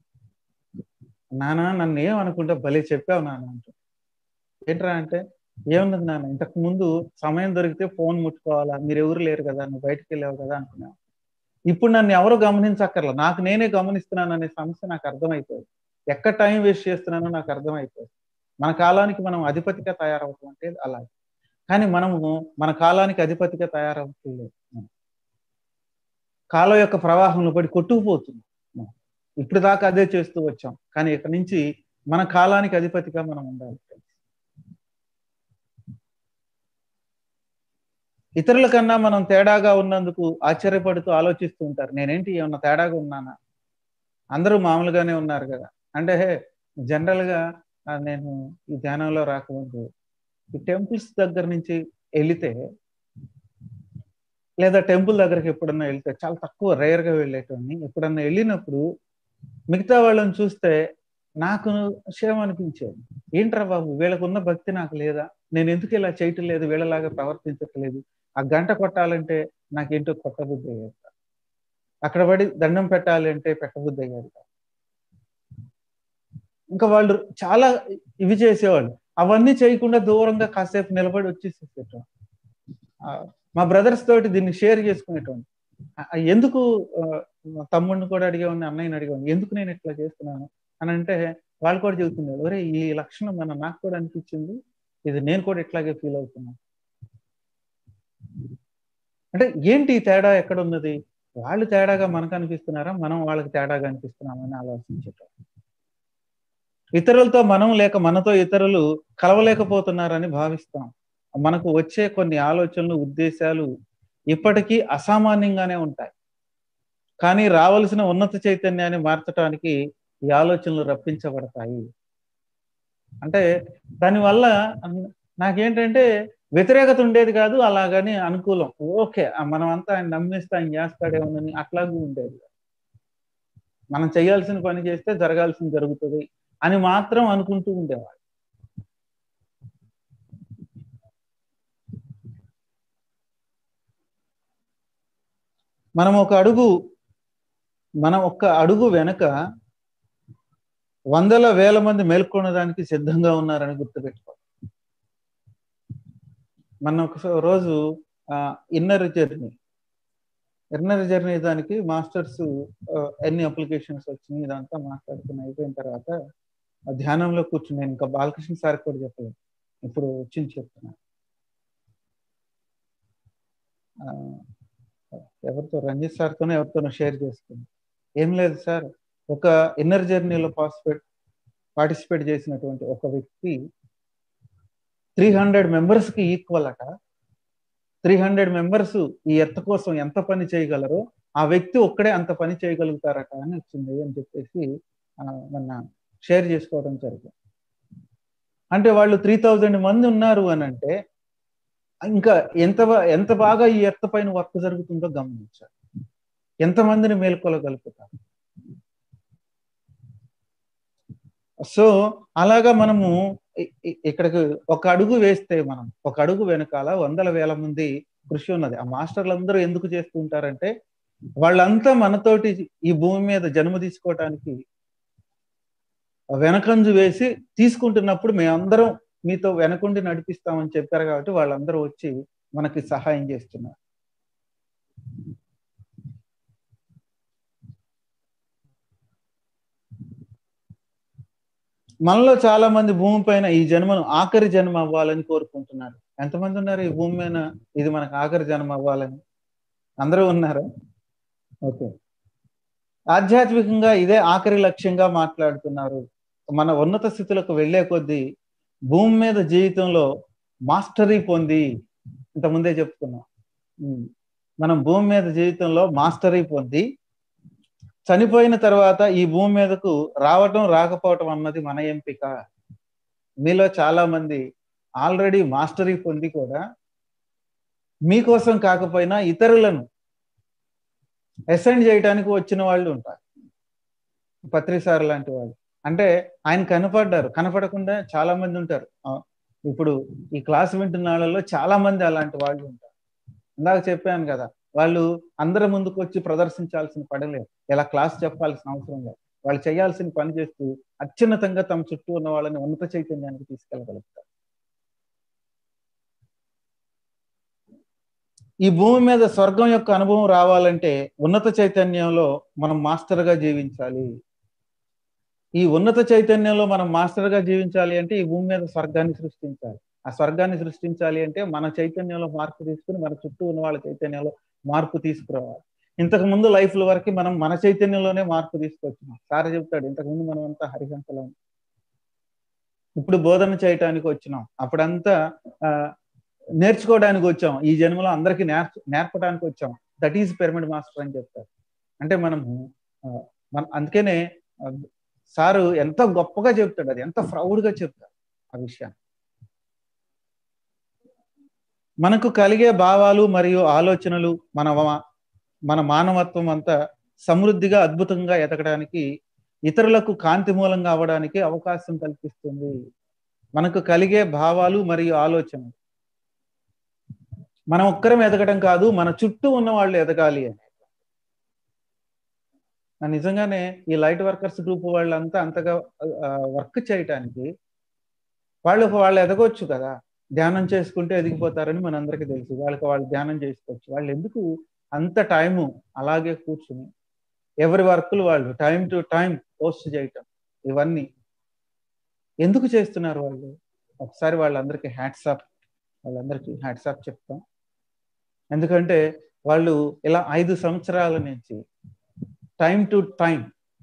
నాన్న నన్ను ఏమనుకుంటే భలే చెప్పావు నాన్న అంటూ ఏంట్రా అంటే ఏమున్నది నాన్న ఇంతకు ముందు సమయం దొరికితే ఫోన్ ముట్టుకోవాలా మీరు ఎవరు లేరు కదా నువ్వు బయటకు వెళ్ళావు కదా అనుకున్నావు ఇప్పుడు నన్ను ఎవరు గమనించక్కర్లా నాకు నేనే గమనిస్తున్నాను అనే సమస్య నాకు అర్థమైపోయింది ఎక్కడ టైం వేస్ట్ చేస్తున్నానో నాకు అర్థమైపోయింది మన కాలానికి మనం అధిపతిగా తయారవుతాం అంటే అలాగే కానీ మనము మన కాలానికి అధిపతిగా తయారవుతలేదు కాలం యొక్క ప్రవాహంలో పడి కొట్టుకుపోతుంది ఇప్పుడు దాకా అదే చేస్తూ వచ్చాం కానీ ఇక్కడి నుంచి మన కాలానికి అధిపతిగా మనం ఉండాలి ఇతరుల కన్నా మనం తేడాగా ఉన్నందుకు ఆశ్చర్యపడుతూ ఆలోచిస్తూ ఉంటారు నేనేంటి ఏమన్నా తేడాగా ఉన్నానా అందరూ మామూలుగానే ఉన్నారు కదా అంటే జనరల్గా నేను ఈ ధ్యానంలో రాకముందు ఈ టెంపుల్స్ దగ్గర నుంచి వెళితే లేదా టెంపుల్ దగ్గరికి ఎప్పుడన్నా వెళ్తే చాలా తక్కువ రేర్గా వెళ్ళేటోని ఎప్పుడన్నా వెళ్ళినప్పుడు మిగతా వాళ్ళని చూస్తే నాకు క్షేమం అనిపించేది ఏంట్రా బాబు వీళ్ళకు ఉన్న భక్తి నాకు లేదా నేను ఎందుకు ఇలా చేయటం లేదు వీళ్ళలాగా ప్రవర్తించట్లేదు ఆ గంట కొట్టాలంటే నాకేంటో కొట్టబుద్ధి అయ్యేది అక్కడ పడి దండం పెట్టాలి అంటే పెట్టబుద్ధి అయ్యేది ఇంకా వాళ్ళు చాలా ఇవి చేసేవాళ్ళు అవన్నీ చేయకుండా దూరంగా కాసేపు నిలబడి వచ్చేసేటం మా బ్రదర్స్ తోటి దీన్ని షేర్ చేసుకునేటోండి ఎందుకు తమ్ముడిని కూడా అడిగేవాడిని అన్నయ్యని అడిగేవాడిని ఎందుకు నేను ఇట్లా చేస్తున్నాను అని అంటే వాళ్ళు కూడా చెబుతున్నారు ఒరే ఈ లక్షణం మన నాకు కూడా అనిపించింది ఇది నేను కూడా ఇట్లాగే ఫీల్ అవుతున్నాను అంటే ఏంటి ఈ తేడా ఎక్కడ ఉన్నది వాళ్ళు తేడాగా మనకు అనిపిస్తున్నారా మనం వాళ్ళకి తేడాగా అనిపిస్తున్నామని ఆలోచించటం ఇతరులతో మనం లేక మనతో ఇతరులు కలవలేకపోతున్నారని భావిస్తాం మనకు వచ్చే కొన్ని ఆలోచనలు ఉద్దేశాలు ఇప్పటికీ అసామాన్యంగానే ఉంటాయి కానీ రావలసిన ఉన్నత చైతన్యాన్ని మార్చడానికి ఈ ఆలోచనలు రప్పించబడతాయి అంటే దానివల్ల నాకేంటంటే వ్యతిరేకత ఉండేది కాదు అలాగని అనుకూలం ఓకే మనం అంతా ఆయన నమ్మేస్తే ఆయన చేస్తాడేమోనని అట్లాగే ఉండేది మనం చేయాల్సిన పని చేస్తే జరగాల్సింది జరుగుతుంది అని మాత్రం అనుకుంటూ ఉండేవాడు మనం ఒక అడుగు మనం ఒక్క అడుగు వెనక వందల వేల మంది మేల్కొనడానికి సిద్ధంగా ఉన్నారని గుర్తుపెట్టుకో మన ఒక రోజు ఇన్నర్ జర్నీ ఇన్నర్ జర్నీ దానికి మాస్టర్స్ ఎన్ని అప్లికేషన్స్ వచ్చినాయి ఇదంతా మాట్లాడుకుని అయిపోయిన తర్వాత ధ్యానంలో కూర్చుని నేను ఇంకా బాలకృష్ణ సార్ కూడా చెప్పలేదు ఇప్పుడు వచ్చింది చెప్తున్నా ఎవరితో రంజిత్ సార్తోనే ఎవరితోనో షేర్ చేసుకుంది ఏం లేదు సార్ ఒక ఇన్నర్ జర్నీలో పార్టిసిపేట్ పార్టిసిపేట్ చేసినటువంటి ఒక వ్యక్తి త్రీ హండ్రెడ్ మెంబర్స్కి ఈక్వల్ అట త్రీ హండ్రెడ్ మెంబర్స్ ఈ ఎర్త్ కోసం ఎంత పని చేయగలరో ఆ వ్యక్తి ఒక్కడే అంత పని చేయగలుగుతారట అని వచ్చింది అని చెప్పేసి మొన్న షేర్ చేసుకోవడం జరిగింది అంటే వాళ్ళు త్రీ థౌజండ్ మంది ఉన్నారు అని అంటే ఇంకా ఎంత ఎంత బాగా ఈ ఎర్త్ పైన వర్క్ జరుగుతుందో గమనించాలి ఎంతమందిని మేల్కొలగలుగుతారు సో అలాగా మనము ఇక్కడికి ఒక అడుగు వేస్తే మనం ఒక అడుగు వెనకాల వందల వేల మంది కృషి ఉన్నది ఆ మాస్టర్లు అందరూ ఎందుకు చేస్తూ ఉంటారంటే వాళ్ళంతా మనతోటి ఈ భూమి మీద జన్మ తీసుకోవటానికి వెనకంజు వేసి తీసుకుంటున్నప్పుడు మేమందరం మీతో వెనకుండి నడిపిస్తామని చెప్పారు కాబట్టి వాళ్ళందరూ వచ్చి మనకి సహాయం చేస్తున్నారు మనలో చాలా మంది భూమి పైన ఈ జన్మను ఆఖరి జన్మ అవ్వాలని కోరుకుంటున్నారు ఎంతమంది ఉన్నారు ఈ భూమి మీద ఇది మనకు ఆఖరి జన్మ అవ్వాలని అందరూ ఉన్నారు ఓకే ఆధ్యాత్మికంగా ఇదే ఆఖరి లక్ష్యంగా మాట్లాడుతున్నారు మన ఉన్నత స్థితులకు వెళ్లే కొద్దీ భూమి మీద జీవితంలో మాస్టరీ పొంది ఇంతకుముందే చెప్తున్నాం మనం భూమి మీద జీవితంలో మాస్టరీ పొంది చనిపోయిన తర్వాత ఈ భూమి మీదకు రావటం రాకపోవటం అన్నది మన ఎంపిక మీలో చాలా మంది ఆల్రెడీ మాస్టరీ పొంది కూడా మీకోసం కాకపోయినా ఇతరులను అసెండ్ చేయడానికి వచ్చిన వాళ్ళు ఉంటారు పత్రిసార్ లాంటి వాళ్ళు అంటే ఆయన కనపడ్డారు కనపడకుండా చాలా మంది ఉంటారు ఇప్పుడు ఈ క్లాస్ వింటున్న వాళ్ళలో చాలా మంది అలాంటి వాళ్ళు ఉంటారు ఇందాక చెప్పాను కదా వాళ్ళు అందరి ముందుకు వచ్చి ప్రదర్శించాల్సిన పడలేదు ఇలా క్లాస్ చెప్పాల్సిన అవసరం లేదు వాళ్ళు చేయాల్సిన పని చేస్తూ అత్యున్నతంగా తమ చుట్టూ ఉన్న వాళ్ళని ఉన్నత చైతన్యానికి తీసుకెళ్ళగలుగుతారు ఈ భూమి మీద స్వర్గం యొక్క అనుభవం రావాలంటే ఉన్నత చైతన్యంలో మనం మాస్టర్గా జీవించాలి ఈ ఉన్నత చైతన్యంలో మనం మాస్టర్గా జీవించాలి అంటే ఈ భూమి మీద స్వర్గాన్ని సృష్టించాలి ఆ స్వర్గాన్ని సృష్టించాలి అంటే మన చైతన్యంలో మార్పు తీసుకుని మన చుట్టూ ఉన్న వాళ్ళ చైతన్యంలో మార్పు తీసుకురావాలి ఇంతకు ముందు లైఫ్ల వరకు మనం మన చైతన్యంలోనే మార్పు తీసుకొచ్చినాం సార్ చెప్తాడు ఇంతకు ముందు మనం అంతా హరిహంసలో ఇప్పుడు బోధన చేయటానికి వచ్చినాం అప్పుడంతా నేర్చుకోవడానికి వచ్చాం ఈ జన్మలో అందరికీ నేర్చ నేర్పడానికి వచ్చాం దట్ ఈజ్ పిరమిడ్ మాస్టర్ అని చెప్తారు అంటే మనము మన అందుకనే సారు ఎంత గొప్పగా చెప్తాడు అది ఎంత ప్రౌడ్గా చెప్తాడు ఆ విషయాన్ని మనకు కలిగే భావాలు మరియు ఆలోచనలు మన మన మానవత్వం అంతా సమృద్ధిగా అద్భుతంగా ఎదగడానికి ఇతరులకు కాంతి మూలంగా అవ్వడానికి అవకాశం కల్పిస్తుంది మనకు కలిగే భావాలు మరియు ఆలోచనలు మనం ఒక్కరం ఎదగడం కాదు మన చుట్టూ ఉన్న వాళ్ళు ఎదగాలి అని నిజంగానే ఈ లైట్ వర్కర్స్ గ్రూప్ వాళ్ళంతా అంతగా వర్క్ చేయటానికి వాళ్ళు వాళ్ళు ఎదగొచ్చు కదా ధ్యానం చేసుకుంటే ఎదిగిపోతారని మనందరికీ తెలుసు వాళ్ళకి వాళ్ళు ధ్యానం చేసుకోవచ్చు వాళ్ళు ఎందుకు అంత టైము అలాగే కూర్చుని ఎవరి వర్కులు వాళ్ళు టైం టు టైం పోస్ట్ చేయటం ఇవన్నీ ఎందుకు చేస్తున్నారు వాళ్ళు ఒకసారి వాళ్ళందరికీ హ్యాట్సాప్ వాళ్ళందరికీ హ్యాట్సాప్ చెప్తాం ఎందుకంటే వాళ్ళు ఇలా ఐదు సంవత్సరాల నుంచి టైం టు టైం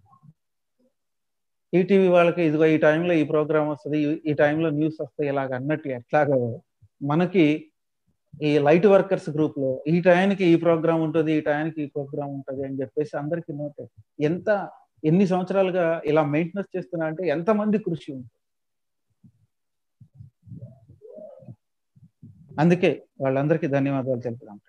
ఈటీవీ వాళ్ళకి ఇదిగో ఈ టైంలో ఈ ప్రోగ్రామ్ వస్తుంది ఈ టైంలో న్యూస్ వస్తాయి ఇలాగ అన్నట్టు ఎట్లాగో మనకి ఈ లైట్ వర్కర్స్ గ్రూప్ లో ఈ టైంకి ఈ ప్రోగ్రామ్ ఉంటుంది ఈ టైంకి ఈ ప్రోగ్రామ్ ఉంటుంది అని చెప్పేసి అందరికి నోట్ ఎంత ఎన్ని సంవత్సరాలుగా ఇలా మెయింటెనెన్స్ చేస్తున్నా అంటే ఎంతమంది కృషి ఉంది అందుకే వాళ్ళందరికీ ధన్యవాదాలు తెలుపుదాం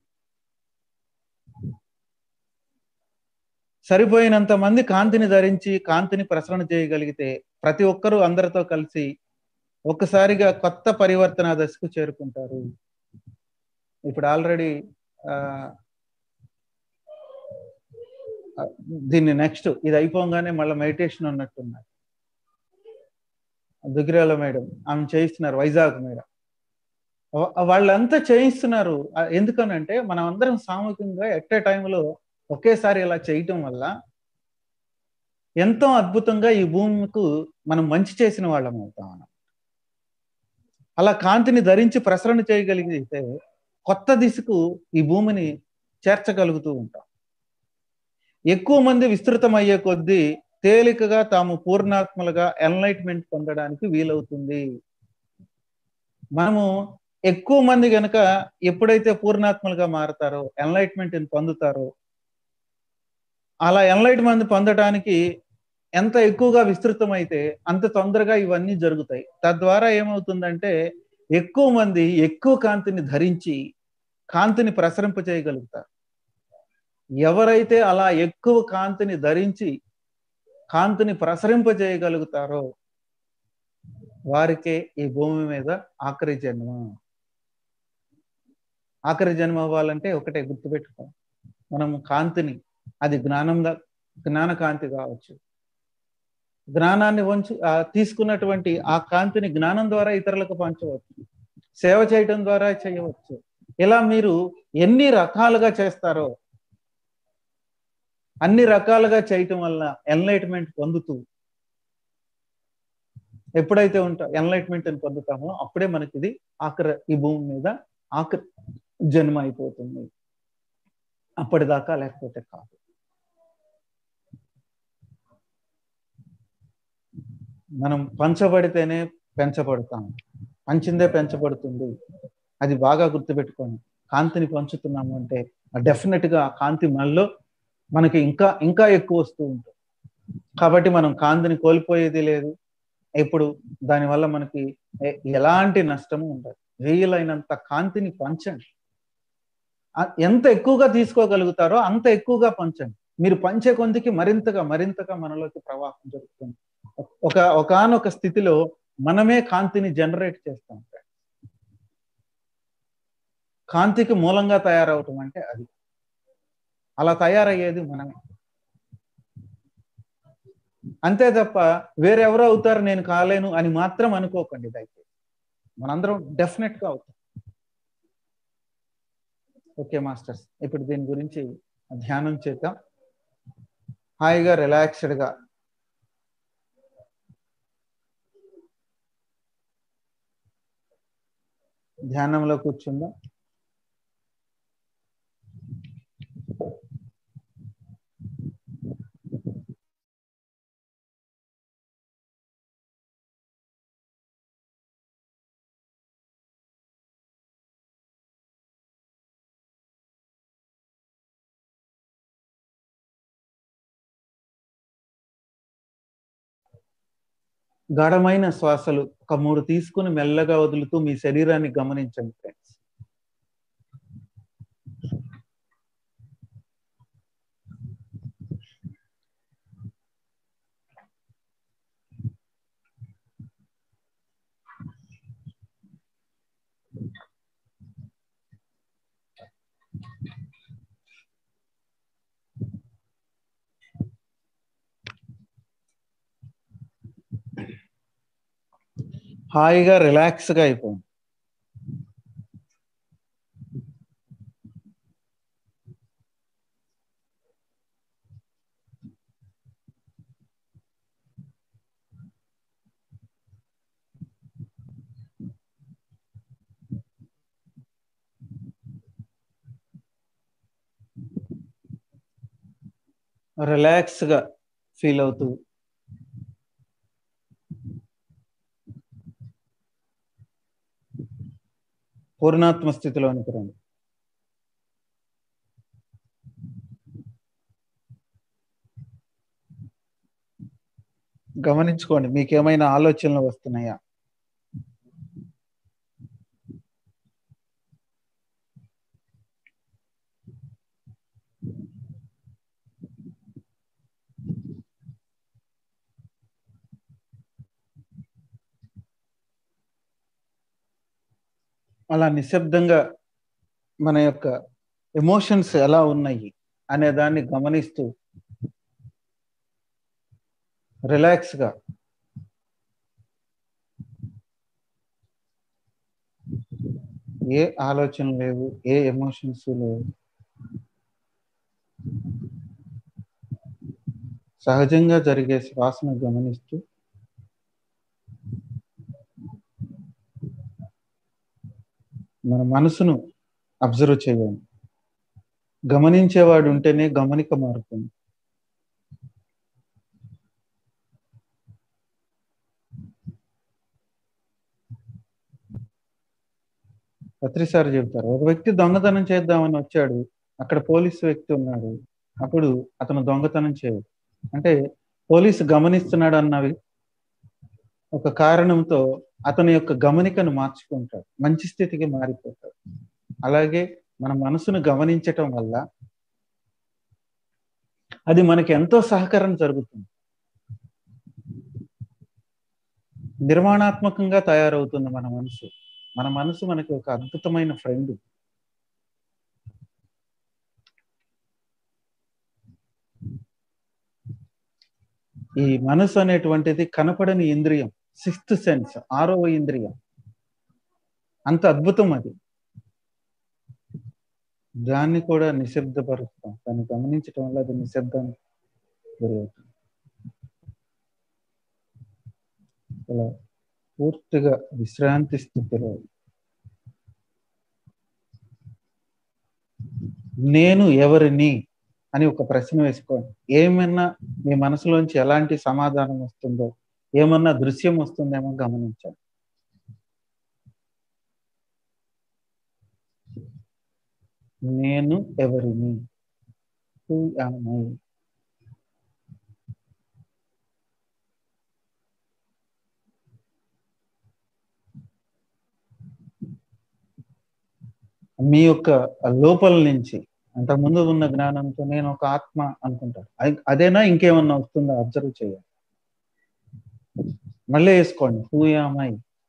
సరిపోయినంత మంది కాంతిని ధరించి కాంతిని ప్రసరణ చేయగలిగితే ప్రతి ఒక్కరూ అందరితో కలిసి ఒక్కసారిగా కొత్త పరివర్తన దశకు చేరుకుంటారు ఇప్పుడు ఆల్రెడీ దీన్ని నెక్స్ట్ ఇది అయిపోగానే మళ్ళీ మెడిటేషన్ ఉన్నట్టున్నారు దుగిరాల మేడం ఆమె చేయిస్తున్నారు వైజాగ్ మేడం వాళ్ళంతా చేయిస్తున్నారు ఎందుకనంటే మనం అందరం సామూహికంగా ఎట్ ఏ టైంలో ఒకేసారి ఇలా చేయటం వల్ల ఎంతో అద్భుతంగా ఈ భూమికు మనం మంచి చేసిన వాళ్ళం అవుతాం మనం అలా కాంతిని ధరించి ప్రసరణ చేయగలిగితే కొత్త దిశకు ఈ భూమిని చేర్చగలుగుతూ ఉంటాం ఎక్కువ మంది విస్తృతమయ్యే కొద్దీ తేలికగా తాము పూర్ణాత్మలుగా ఎన్లైట్మెంట్ పొందడానికి వీలవుతుంది మనము ఎక్కువ మంది గనక ఎప్పుడైతే పూర్ణాత్మలుగా మారతారో ఎన్లైట్మెంట్ పొందుతారో అలా ఎన్లైట్మెంట్ పొందడానికి ఎంత ఎక్కువగా విస్తృతమైతే అంత తొందరగా ఇవన్నీ జరుగుతాయి తద్వారా ఏమవుతుందంటే ఎక్కువ మంది ఎక్కువ కాంతిని ధరించి కాంతిని ప్రసరింప చేయగలుగుతారు ఎవరైతే అలా ఎక్కువ కాంతిని ధరించి కాంతిని ప్రసరింప చేయగలుగుతారో వారికే ఈ భూమి మీద ఆఖరి జన్మ ఆఖరి జన్మ అవ్వాలంటే ఒకటే గుర్తుపెట్టుకో మనము కాంతిని అది జ్ఞానం జ్ఞాన కాంతి కావచ్చు జ్ఞానాన్ని వంచు తీసుకున్నటువంటి ఆ కాంతిని జ్ఞానం ద్వారా ఇతరులకు పంచవచ్చు సేవ చేయటం ద్వారా చేయవచ్చు ఇలా మీరు ఎన్ని రకాలుగా చేస్తారో అన్ని రకాలుగా చేయటం వల్ల ఎన్లైట్మెంట్ పొందుతూ ఎప్పుడైతే ఉంటా ఎన్లైట్మెంట్ అని పొందుతామో అప్పుడే మనకి ఇది ఆఖరి ఈ భూమి మీద ఆఖరి జన్మ అయిపోతుంది అప్పటిదాకా లేకపోతే కాదు మనం పంచబడితేనే పెంచబడతాం పంచిందే పెంచబడుతుంది అది బాగా గుర్తుపెట్టుకోండి కాంతిని పంచుతున్నాము అంటే డెఫినెట్ గా ఆ కాంతి మనలో మనకి ఇంకా ఇంకా ఎక్కువ వస్తూ ఉంటుంది కాబట్టి మనం కాంతిని కోల్పోయేది లేదు ఇప్పుడు దానివల్ల మనకి ఎలాంటి నష్టము ఉండదు వీలైనంత కాంతిని పంచండి ఎంత ఎక్కువగా తీసుకోగలుగుతారో అంత ఎక్కువగా పంచండి మీరు పంచే కొందికి మరింతగా మరింతగా మనలోకి ప్రవాహం జరుగుతుంది ఒక ఒకనొక స్థితిలో మనమే కాంతిని జనరేట్ చేస్తాం కాంతికి మూలంగా తయారవటం అంటే అది అలా తయారయ్యేది మనమే అంతే తప్ప వేరెవరో అవుతారు నేను కాలేను అని మాత్రం అనుకోకండి దయచేసి మనందరం డెఫినెట్ గా అవుతాం ఓకే మాస్టర్స్ ఇప్పుడు దీని గురించి ధ్యానం చేద్దాం హాయిగా రిలాక్స్డ్గా ధ్యానంలో కూర్చుందా గాఢమైన శ్వాసలు ఒక మూడు తీసుకుని మెల్లగా వదులుతూ మీ శరీరాన్ని గమనించండి ఫ్రెండ్స్ హాయిగా రిలాక్స్గా అయిపోయింది రిలాక్స్గా ఫీల్ అవుతూ పూర్ణాత్మ స్థితిలోనికి రండి గమనించుకోండి మీకు ఏమైనా ఆలోచనలు వస్తున్నాయా అలా నిశ్శబ్దంగా మన యొక్క ఎమోషన్స్ ఎలా ఉన్నాయి అనే దాన్ని గమనిస్తూ రిలాక్స్గా ఏ ఆలోచన లేవు ఏ ఎమోషన్స్ లేవు సహజంగా జరిగే శ్వాసను గమనిస్తూ మన మనసును అబ్జర్వ్ చేయండి గమనించేవాడు ఉంటేనే గమనిక మారుతుంది పత్రిసారి చెబుతారు ఒక వ్యక్తి దొంగతనం చేద్దామని వచ్చాడు అక్కడ పోలీసు వ్యక్తి ఉన్నాడు అప్పుడు అతను దొంగతనం చేయడు అంటే పోలీసు గమనిస్తున్నాడు అన్నవి ఒక కారణంతో అతని యొక్క గమనికను మార్చుకుంటాడు మంచి స్థితికి మారిపోతాడు అలాగే మన మనసును గమనించటం వల్ల అది మనకి ఎంతో సహకారం జరుగుతుంది నిర్మాణాత్మకంగా తయారవుతుంది మన మనసు మన మనసు మనకి ఒక అద్భుతమైన ఫ్రెండ్ ఈ మనసు అనేటువంటిది కనపడని ఇంద్రియం సిక్స్త్ సెన్స్ ఆరవ ఇంద్రియం అంత అద్భుతం అది దాన్ని కూడా నిశ్శబ్దపరుస్తాం దాన్ని గమనించడం వల్ల అది నిశ్శబ్దం గురవుతుంది అలా పూర్తిగా విశ్రాంతి స్థితిలో నేను ఎవరిని అని ఒక ప్రశ్న వేసుకోండి ఏమన్నా మీ మనసులోంచి ఎలాంటి సమాధానం వస్తుందో ఏమన్నా దృశ్యం వస్తుందేమో గమనించండి నేను ఎవరిని Who am I? మీ యొక్క లోపల నుంచి అంతకుముందు ఉన్న జ్ఞానంతో నేను ఒక ఆత్మ అనుకుంటాను అ- అదేనా ఇంకేమన్నా వస్తుందో అబ్జర్వ్ చేయాలి మళ్ళీ వేసుకోండి హూ ఐ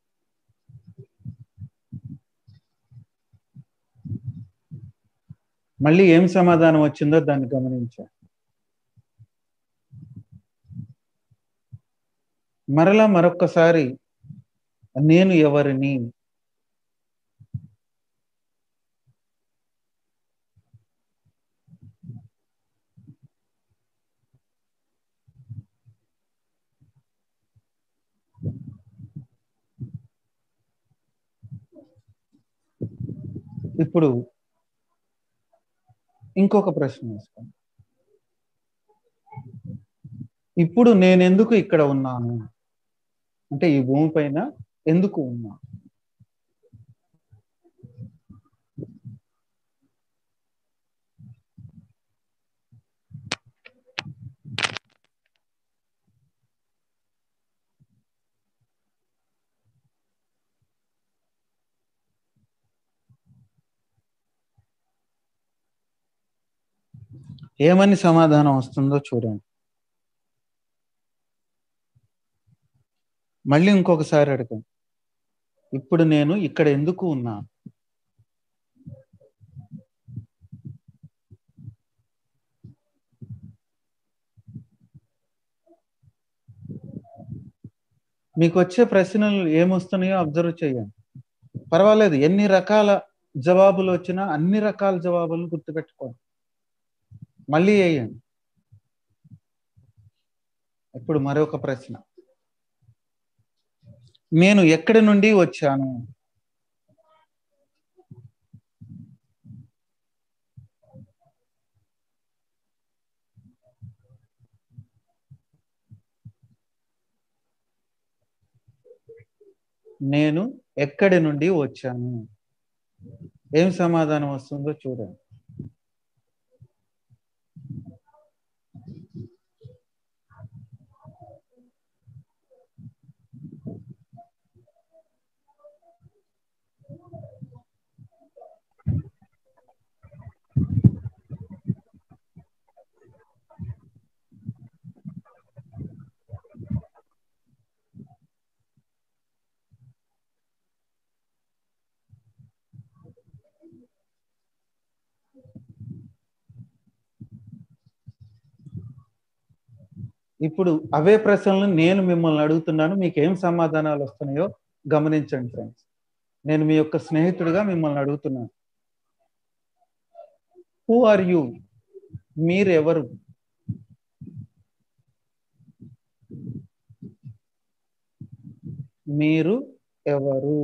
మళ్ళీ ఏం సమాధానం వచ్చిందో దాన్ని గమనించాలి మరలా మరొక్కసారి నేను ఎవరిని ఇప్పుడు ఇంకొక ప్రశ్న వేస్తాను ఇప్పుడు నేను ఎందుకు ఇక్కడ ఉన్నాను అంటే ఈ భూమి పైన ఎందుకు ఉన్నా ఏమని సమాధానం వస్తుందో చూడండి మళ్ళీ ఇంకొకసారి అడగండి ఇప్పుడు నేను ఇక్కడ ఎందుకు ఉన్నా మీకు వచ్చే ప్రశ్నలు ఏమొస్తున్నాయో అబ్జర్వ్ చేయండి పర్వాలేదు ఎన్ని రకాల జవాబులు వచ్చినా అన్ని రకాల జవాబులను గుర్తుపెట్టుకోండి మళ్ళీ వేయండి ఇప్పుడు మరొక ప్రశ్న నేను ఎక్కడి నుండి వచ్చాను నేను ఎక్కడి నుండి వచ్చాను ఏం సమాధానం వస్తుందో చూడండి ఇప్పుడు అవే ప్రశ్నలు నేను మిమ్మల్ని అడుగుతున్నాను మీకు ఏం సమాధానాలు వస్తున్నాయో గమనించండి ఫ్రెండ్స్ నేను మీ యొక్క స్నేహితుడిగా మిమ్మల్ని అడుగుతున్నాను హూ ఆర్ యూ మీరెవరు మీరు ఎవరు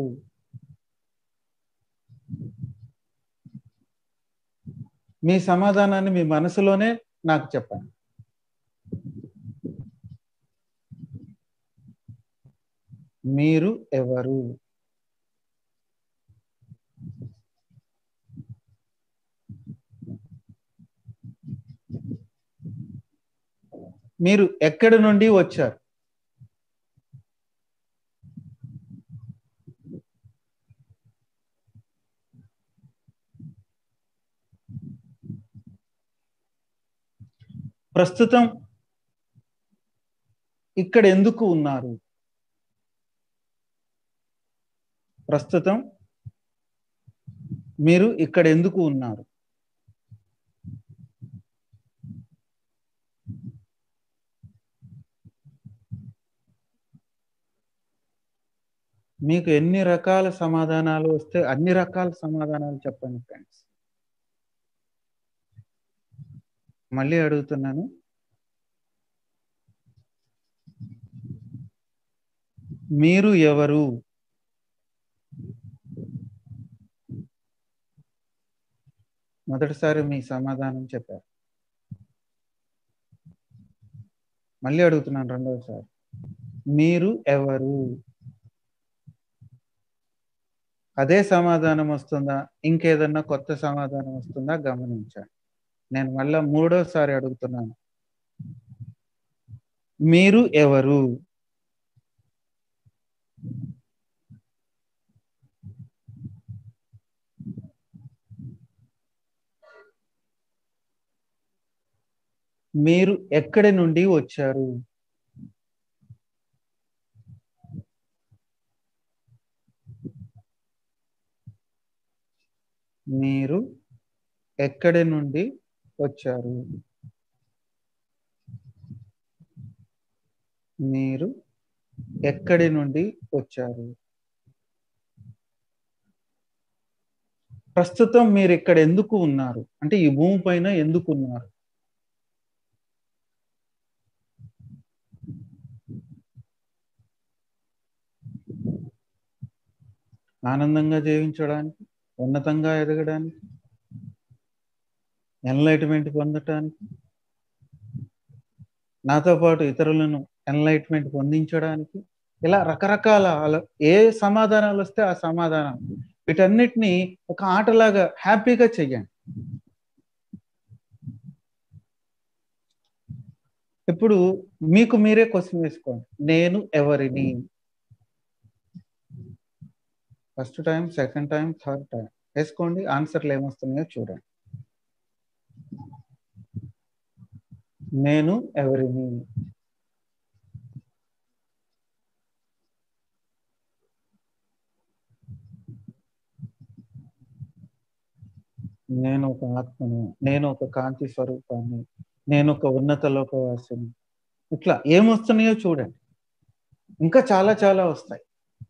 మీ సమాధానాన్ని మీ మనసులోనే నాకు చెప్పండి మీరు ఎవరు మీరు ఎక్కడి నుండి వచ్చారు ప్రస్తుతం ఇక్కడ ఎందుకు ఉన్నారు ప్రస్తుతం మీరు ఇక్కడ ఎందుకు ఉన్నారు మీకు ఎన్ని రకాల సమాధానాలు వస్తే అన్ని రకాల సమాధానాలు చెప్పండి ఫ్రెండ్స్ మళ్ళీ అడుగుతున్నాను మీరు ఎవరు మొదటిసారి మీ సమాధానం చెప్పారు మళ్ళీ అడుగుతున్నాను రెండవసారి మీరు ఎవరు అదే సమాధానం వస్తుందా ఇంకేదన్నా కొత్త సమాధానం వస్తుందా గమనించండి నేను మళ్ళా మూడోసారి అడుగుతున్నాను మీరు ఎవరు మీరు ఎక్కడి నుండి వచ్చారు మీరు ఎక్కడి నుండి వచ్చారు మీరు ఎక్కడి నుండి వచ్చారు ప్రస్తుతం మీరు ఇక్కడ ఎందుకు ఉన్నారు అంటే ఈ భూమి పైన ఎందుకు ఉన్నారు ఆనందంగా జీవించడానికి ఉన్నతంగా ఎదగడానికి ఎన్లైట్మెంట్ పొందటానికి నాతో పాటు ఇతరులను ఎన్లైట్మెంట్ పొందించడానికి ఇలా రకరకాల ఆలో- ఏ సమాధానాలు వస్తే ఆ సమాధానం వీటన్నిటిని ఒక ఆటలాగా హ్యాపీగా చెయ్యండి ఇప్పుడు మీకు మీరే క్వశ్చన్ వేసుకోండి నేను ఎవరిని first time second time third time వేసుకోండి ఆన్సర్లు ఏమొస్తున్నాయో చూడండి నేను ఎవరిని నేను ఒక ఆత్మను నేను ఒక కాంతి స్వరూపాన్ని నేను ఒక ఉన్నత లోకవాసిని ఇట్లా ఏమొస్తున్నాయో చూడండి ఇంకా చాలా చాలా వస్తాయి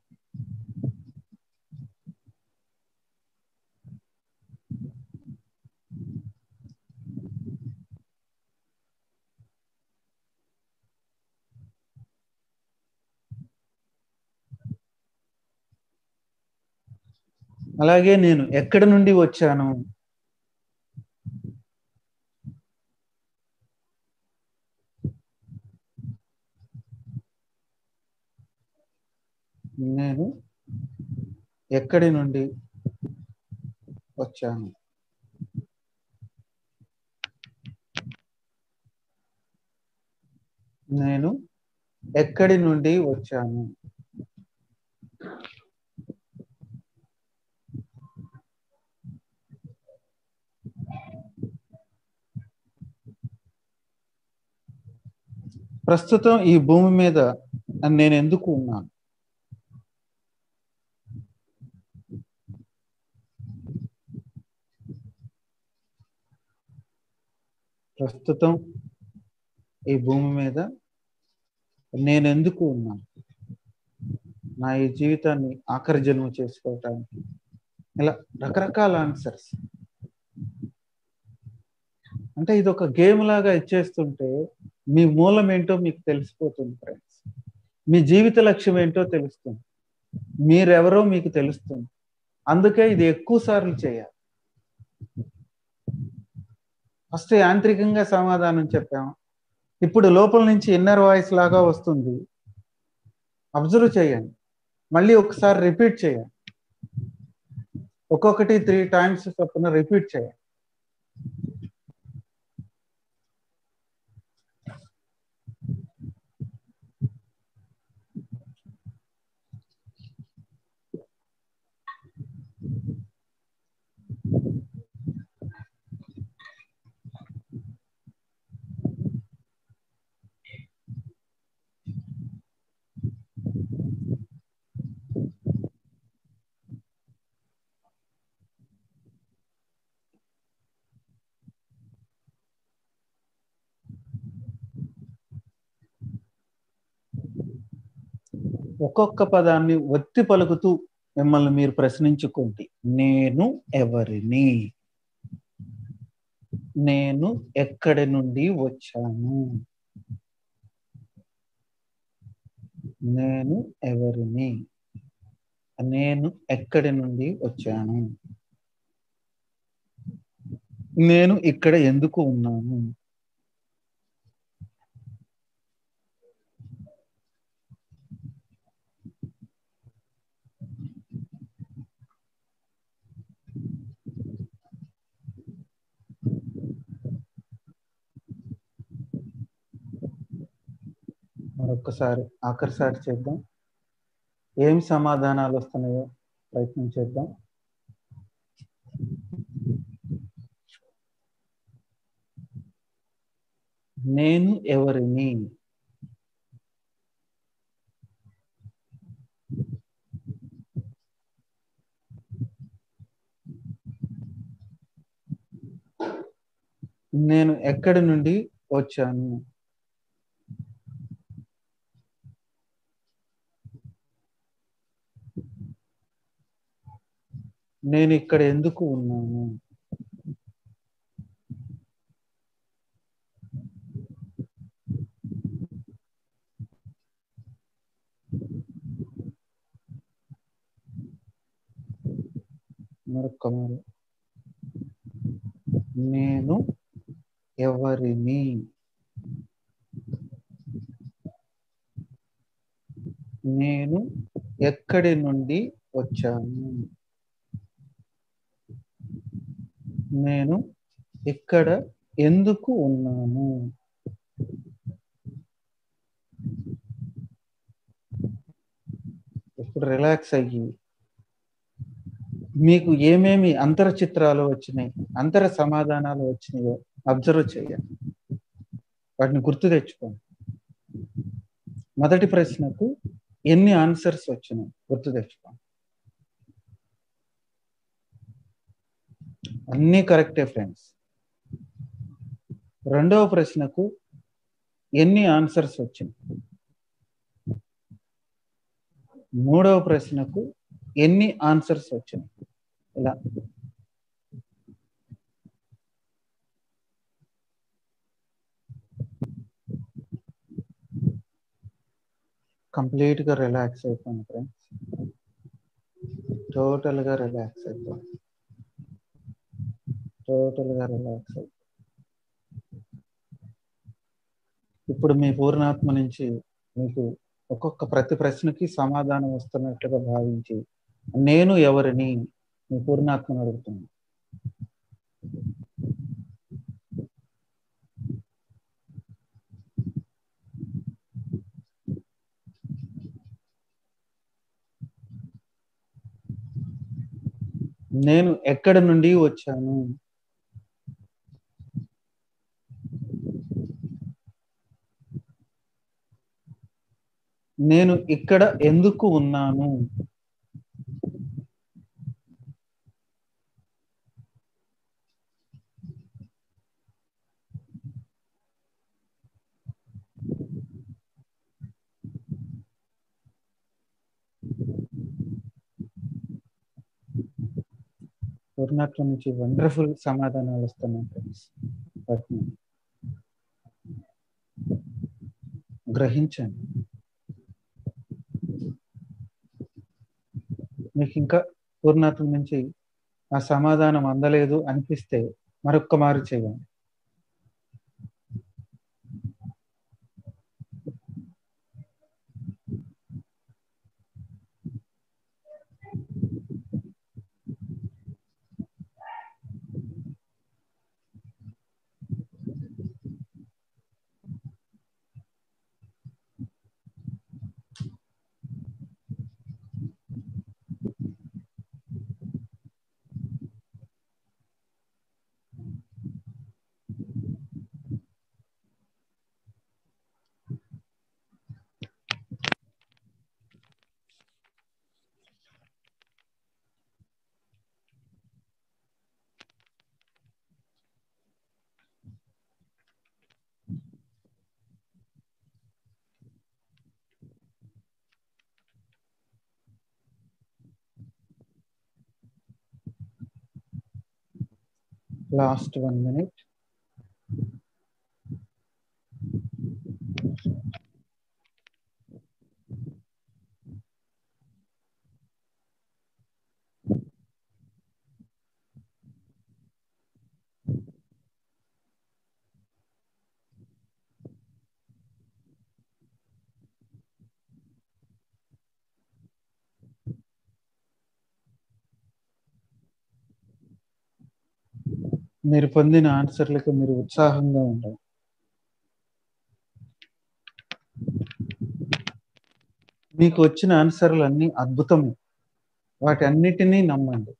అలాగే నేను ఎక్కడి నుండి వచ్చాను నేను ఎక్కడి నుండి వచ్చాను నేను ఎక్కడి నుండి వచ్చాను ప్రస్తుతం ఈ భూమి మీద నేను ఎందుకు ఉన్నాను ప్రస్తుతం ఈ భూమి మీద నేను ఎందుకు ఉన్నాను నా ఈ జీవితాన్ని ఆఖరి జన్మ చేసుకోవటానికి ఇలా రకరకాల ఆన్సర్స్ అంటే ఇది ఒక గేమ్ లాగా ఇచ్చేస్తుంటే మీ మూలం ఏంటో మీకు తెలిసిపోతుంది ఫ్రెండ్స్ మీ జీవిత లక్ష్యం ఏంటో తెలుస్తుంది మీరెవరో మీకు తెలుస్తుంది అందుకే ఇది ఎక్కువ సార్లు చేయాలి ఫస్ట్ యాంత్రికంగా సమాధానం చెప్పాము ఇప్పుడు లోపల నుంచి ఇన్నర్ వాయిస్ లాగా వస్తుంది అబ్జర్వ్ చేయండి మళ్ళీ ఒకసారి రిపీట్ చేయండి ఒక్కొక్కటి త్రీ టైమ్స్ చొప్పున రిపీట్ చేయండి ఒక్కొక్క పదాన్ని ఒత్తి పలుకుతూ మిమ్మల్ని మీరు ప్రశ్నించుకోండి నేను ఎవరిని నేను ఎక్కడి నుండి వచ్చాను నేను ఎవరిని నేను ఎక్కడి నుండి వచ్చాను నేను ఇక్కడ ఎందుకు ఉన్నాను మరొకసారి ఆఖరిసారి చేద్దాం ఏం సమాధానాలు వస్తున్నాయో ప్రయత్నం చేద్దాం నేను ఎవరిని నేను ఎక్కడి నుండి వచ్చాను నేను ఇక్కడ ఎందుకు ఉన్నాను మరొక్క మారు నేను ఎవరిని నేను ఎక్కడి నుండి వచ్చాను నేను ఇక్కడ ఎందుకు ఉన్నాను ఇప్పుడు రిలాక్స్ అయ్యి మీకు ఏమేమి అంతర చిత్రాలు వచ్చినాయి అంతర సమాధానాలు వచ్చినాయో అబ్జర్వ్ చేయండి వాటిని గుర్తు తెచ్చుకోండి మొదటి ప్రశ్నకు ఎన్ని ఆన్సర్స్ వచ్చినాయి గుర్తు తెచ్చుకోండి అన్నీ కరెక్టే ఫ్రెండ్స్ రెండవ ప్రశ్నకు ఎన్ని ఆన్సర్స్ వచ్చినాయి మూడవ ప్రశ్నకు ఎన్ని ఆన్సర్స్ వచ్చినాయి ఇలా కంప్లీట్గా రిలాక్స్ అయిపోయింది ఫ్రెండ్స్ టోటల్గా రిలాక్స్ అయిపోయింది టోటల్గా రిలాక్స్ అయిపోయింది ఇప్పుడు మీ పూర్ణాత్మ నుంచి మీకు ఒక్కొక్క ప్రతి ప్రశ్నకి సమాధానం వస్తున్నట్లుగా భావించి నేను ఎవరిని మీ పూర్ణాత్మను అడుగుతున్నాను నేను ఎక్కడి నుండి వచ్చాను నేను ఇక్కడ ఎందుకు ఉన్నాను పూర్ణాత్మ నుంచి వండర్ఫుల్ సమాధానాలు వస్తున్నాయి ఫ్రెండ్స్ వాటిని గ్రహించండి మీకు ఇంకా పూర్ణాత్మ నుంచి ఆ సమాధానం అందలేదు అనిపిస్తే మరొక్క మారు చేయండి లాస్ట్ వన్ మినిట్ మీరు పొందిన ఆన్సర్లకు మీరు ఉత్సాహంగా ఉండాలి మీకు వచ్చిన ఆన్సర్లు అన్ని అద్భుతమే వాటి అన్నిటినీ నమ్మండి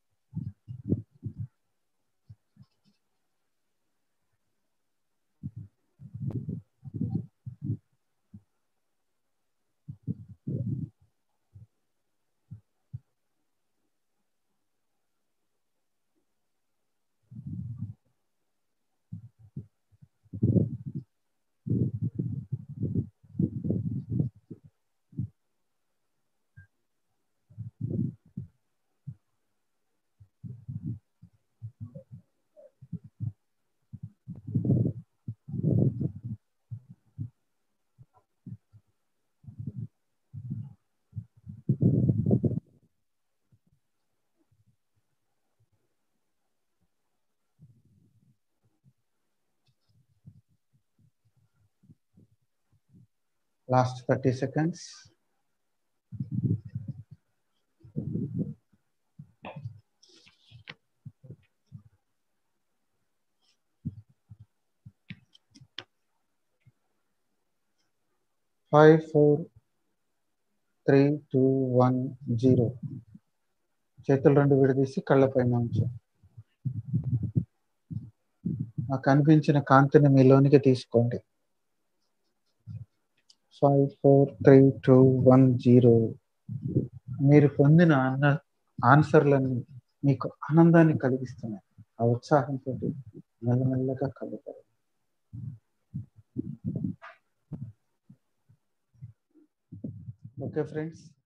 last thirty seconds five four three two one zero చేతులు రెండు విడదీసి కళ్ళపైన ఉంచు నాకు కనిపించిన కాంతిని మీలోనికి తీసుకోండి five four three two one zero మీరు పొందిన అన్న ఆన్సర్లన్నీ మీకు ఆనందాన్ని కలిగిస్తున్నాయి ఆ ఉత్సాహంతో మెల్లమెల్లగా కలుగుతారు ఓకే ఫ్రెండ్స్